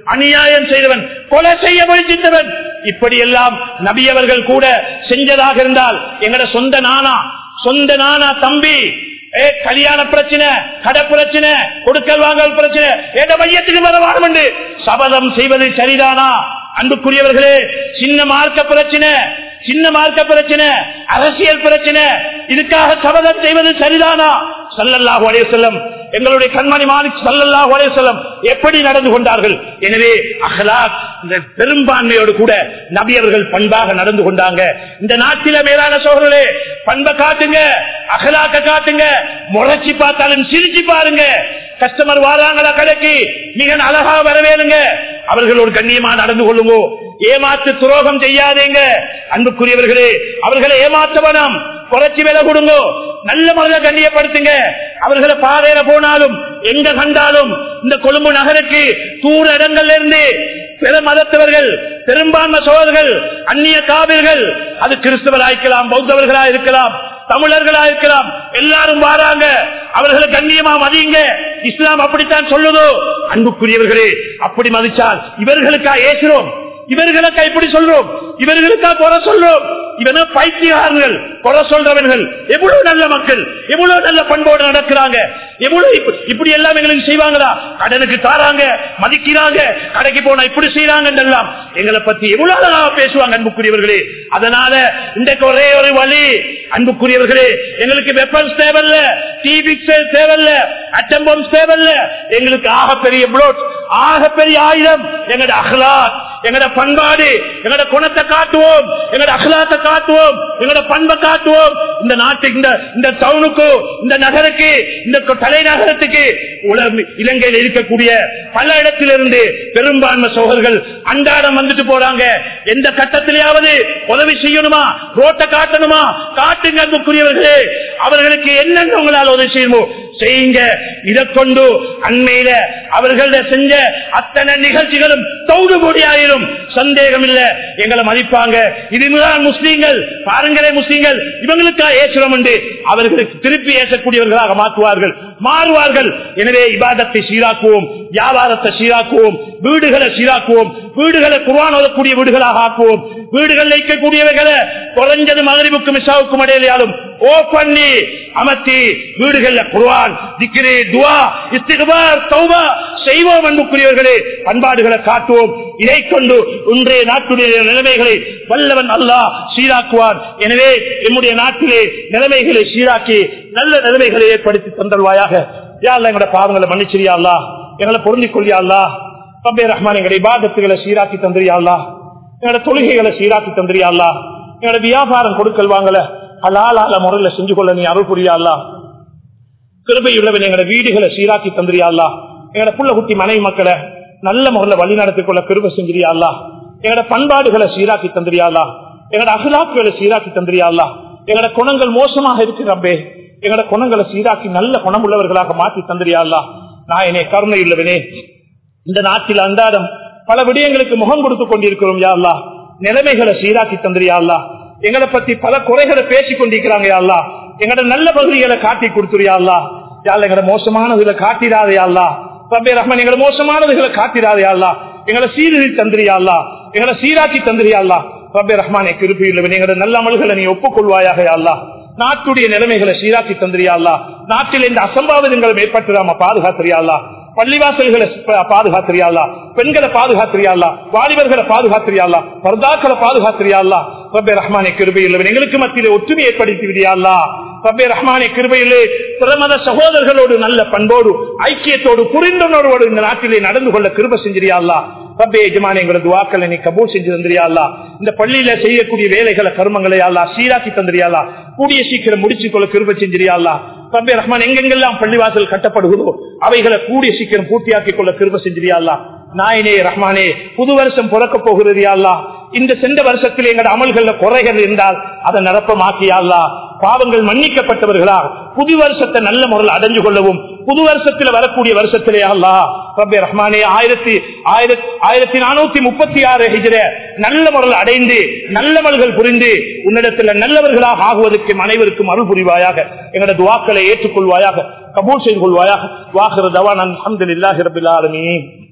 அநியாயம் செய்தவன் கொலை செய்ய முயற்சித்தவன் இப்படி எல்லாம் நபியவர்கள் கூட செஞ்சதாக இருந்தால் எங்கட சொந்த நானா சொந்த நானா தம்பி ஏ கல்யாண பிரச்சனை கடை பிரச்சனை கொடுக்கல் வாங்கல் பிரச்சனை எந்த மையத்துக்கு வர வாழும் என்று சபதம் செய்வது சரிதானா அன்புக்குரியவர்களே சின்ன மார்க்க பிரச்சனை சின்ன மார்க்க பிரச்சனை அரசியல் பிரச்சனை இதுக்காக சபதம் செய்வது சரிதானா சல்லல்லாஹு அலைஹி வஸல்லம் எங்களுடைய கண்மணி மாலிக் சல்லல்லாஹு அலைஹி வஸல்லம் எப்படி நடந்து கொண்டார்கள் எனவே அஹ்லாக் இந்த பெரும்பான்மையோடு கூட நபி அவர்கள் பண்பாக நடந்து கொண்டாங்க இந்த நாட்டில மேலான சோழர்களே பண்பை காட்டுங்க அகலாக்க காட்டுங்க முறைச்சி பார்த்தாலும் சிரிச்சு பாருங்க கஸ்டமர் வாராங்களா கடைக்கு மிக அழகா வரவேலுங்க அவர்களோடு கண்ணியமா நடந்து கொள்ளுங்க ஏமாத்து துரோகம் செய்யாதீங்க அன்புக்குரியவர்களே அவர்களை ஏமாற்ற வேணாம் குறைச்சி விலை கொடுங்க நல்ல முறையில் கண்ணியப்படுத்துங்க அவர்களை பாதையில போனாலும் எங்க கண்டாலும் இந்த கொழும்பு நகருக்கு தூர இடங்கள்ல இருந்து பிற மதத்தவர்கள் பெரும்பான்மை சோழர்கள் அந்நிய காவிர்கள் அது கிறிஸ்தவர்களா இருக்கலாம் பௌத்தவர்களா இருக்கலாம் தமிழர்களா இருக்கலாம் எல்லாரும் வாராங்க அவர்களை கண்ணியமா மதியுங்க இஸ்லாம் அப்படித்தான் சொல்லுதோ அன்புக்குரியவர்களே அப்படி மதிச்சால் இவர்களுக்கா ஏசுறோம் இவர்களுக்கா இப்படி சொல்றோம் இவர்களுக்கா குறை சொல்றோம் இவன பைத்தியகாரர்கள் குறை சொல்றவர்கள் எவ்வளவு நல்ல மக்கள் எவ்வளவு நல்ல பண்போடு நடக்கிறாங்க எவ்வளவு இப்ப- இப்படி எல்லாம் எங்களுக்கு செய்வாங்களா கடனுக்கு தாராங்க மதிக்கிறாங்க கடைக்கு போனா இப்படி செய்யறாங்க எல்லாம் எங்களை பத்தி எவ்வளவு அழகா பேசுவாங்க அன்புக்குரியவர்களே அதனால இன்றைக்கு ஒரே ஒரு வழி அன்புக்குரியவர்களே எங்களுக்கு வெப்பன்ஸ் தேவையில்ல டிபிக்ஸ் தேவையில்ல அட்டம்பம் தேவையில்ல எங்களுக்கு ஆகப்பெரிய புளோட் ஆகப்பெரிய ஆயுதம் எங்கட அகலாத் எங்கட பண்பாடு எங்கட குணத்தை காட்டுவோம் எங்கட அகலாத்தை காட்டுவோம் எங்கட பண்பை காட்டுவோம் இந்த நாட்டுக்கு இந்த இந்த டவுனுக்கு இந்த நகருக்கு இந்த கொ- தலைநகரத்துக்கு உலக இலங்கையில் இருக்கக்கூடிய பல இடத்திலிருந்து பெரும்பான்மை சோழர்கள் அன்றாடம் வந்துட்டு போறாங்க எந்த கட்டத்திலேயாவது உதவி செய்யணுமா ரோட்டை காட்டணுமா காட்டுங்க அன்புக்குரியவர்களே அவர்களுக்கு என்னென்ன உங்களால் உதவி செய்யணுமோ செய்யுங்க இதை கொண்டு அண்மையில அவர்கள செஞ்ச அத்தனை நிகழ்ச்சிகளும் தௌடுபொடியாயிரும் சந்தேகம் இல்ல எங்களை மதிப்பாங்க இதுதான் முஸ்லீம்கள் பாருங்களே முஸ்லீம்கள் இவங்களுக்கா ஏசுறோம் என்று அவர்களுக்கு திருப்பி ஏசக்கூடியவர்களாக மாற்றுவார்கள் மாறுவார்கள் எனவே இபாதத்தை சீராக்குவோம் வியாபாரத்தை சீராக்குவோம் வீடுகளை சீராக்குவோம் வீடுகளை குர்ஆன் ஓதக்கூடிய வீடுகளாக ஆக்குவோம் வீடுகள் வைக்கக்கூடியவர்களை குறைஞ்சது மகரிவுக்கும் மிசாவுக்கும் இடையிலாலும் ஓ பண்ணி அமர்த்தி வீடுகள்ல குர்ஆன் திக்ரு துவா இஸ்திக்பார் தௌபா செய்வோம் அன்புக்குரியவர்களே பண்பாடுகளை காட்டுவோம் இதை கொண்டு இன்றைய நாட்டுடைய நிலைமைகளை வல்லவன் அல்லாஹ் சீராக்குவான் எனவே நம்முடைய நாட்டிலே நிலைமைகளை சீராக்கி நல்ல நிலைமைகளை ஏற்படுத்தி தந்தல்வாயாக யாழ்ல எங்களோட பாவங்களை மன்னிச்சிரியா அல்லா எங்களை பொருந்திக் கொள்ளியா அல்லா ரப்பே ரஹ்மான் எங்களுடைய இபாதத்துகளை சீராக்கி தந்திரியா அல்லா எங்களோட தொழுகைகளை சீராக்கி தந்திரியா அல்லா எங்களோட வியாபாரம் கொடுக்கல் வாங்கல ஹலாலால முறையில செஞ்சு கொள்ள நீ அருள் புரியா அல்லா கிருபையுள்ளவன் எங்களோட வீடுகளை சீராக்கி தந்திரியா அல்லா எங்களோட புள்ள குட்டி மனைவி மக்களை நல்ல முறையில வழி நடத்திக் கொள்ள கிருபை செஞ்சிரியா அல்லா எங்களோட பண்பாடுகளை சீராக்கி தந்திரியா அல்லா எங்களோட அகலாக்குகளை சீராக்கி தந்திரியா அல்லா எங்களோட குணங்கள் மோசமாக இருக்கு ரப்பே எங்களோட குணங்களை சீராக்கி நல்ல குணம் உள்ளவர்களாக மாற்றி தந்திரியா அல்லா நான் என்னை கருணை உள்ளவனே இந்த நாட்டில் அன்றாடம் பல விடயங்களுக்கு முகம் கொடுத்து கொண்டிருக்கிறோம் யா அல்லா நிலைமைகளை சீராக்கி தந்திரியா அல்லா எங்களை பத்தி பல குறைகளை பேசிக் கொண்டிருக்கிறாங்க யா அல்லா எங்களோட நல்ல பகுதிகளை காட்டி கொடுத்துறியா அல்லா யாழ் எங்களோட மோசமானதுகளை காட்டிடாதே அல்லா ரப்பே ரஹ்மான் எங்களை மோசமானதுகளை காட்டிடாதே அல்லா எங்களை சீரழி தந்திரியா அல்லா எங்களை சீராக்கி தந்திரியா அல்லா ரப்பே ரஹ்மானை கிருப்பியுள்ளவன் எங்களோட நல்ல அமல்களை நீ ஒப்புக்கொள்வாயாக யா அல்லா நாட்டுடைய நிலைமைகளை சீராக்கி தந்திரியா அல்லா நாட்டில் இந்த அசம்பாவிதங்கள் ஏற்பட்டுடாம பாதுகாத்திரியா அல்லா பள்ளிவாசல்களை ப- பாதுகாத்திரியாளா பெண்களை பாதுகாத்திரியாளா வாலிபர்களை பாதுகாத்திரியாளா பர்தாக்களை பாதுகாத்திரியாளா ரப்பே ரஹ்மானே கிருபையில் எங்களுக்கு மத்தியிலே ஒற்றுமை ஏற்படுத்தி விடியாளா ரப்பே ரஹ்மானே கிருபையிலே பிரமத சகோதரர்களோடு நல்ல பண்போடு ஐக்கியத்தோடு புரிந்துணர்வோடு இந்த நாட்டிலே நடந்து கொள்ள கிருப செஞ்சிரியாளா ரப்பே எஜமானே எங்களோட துவாக்களை நீ கபூல் செஞ்சு தந்திரியாளா இந்த பள்ளியில செய்யக்கூடிய வேலைகளை கருமங்களை அல்லா சீராக்கி தந்திரியாளா கூடிய சீக்கிரம் முடிச்சு கொள்ள கிருப செஞ்சிரியாளா ரப்பே ரஹ்மான் எங்கெங்கெல்லாம் பள்ளிவாசல் கட்டப்படுகிறதோ அவைகளை கூடிய சீக்கிரம் பூர்த்தியாக்கிக் கொள்ள கிருப செஞ்சிரியாளா நாயனே ரஹ்மானே புது வருஷம் பிறக்க போகிறது அல்லா இந்த சென்ற வருஷத்தில் எங்களோட அமல்கள்ல குறைகள் இருந்தால் அதை நிரப்பமாக்கியாளா பாவங்கள் மன்னிக்கப்பட்டவர்களா புது வருஷத்தை நல்ல முறையில் அடைஞ்சு கொள்ளவும் புது வருஷத்தில் வரக்கூடிய வருஷத்திலே அல்லா ரப்பே ரஹ்மானே ஆயிரத்தி ஆயிரத்தி ஆயிரத்தி நானூத்தி முப்பத்தி ஆறு ஹிஜ்ர நல்ல முறையில் அடைந்து நல்லவர்கள் புரிந்து உன்னிடத்தில் நல்லவர்களாக ஆகுவதற்கு அனைவருக்கும் அருள் புரிவாயாக எங்களோட துவாக்களை ஏற்றுக்கொள்வாயாக கபூல் செய்து கொள்வாயாக வாக்குற தவான் அஹமதுல்லாஹி ரபில் ஆலமீன்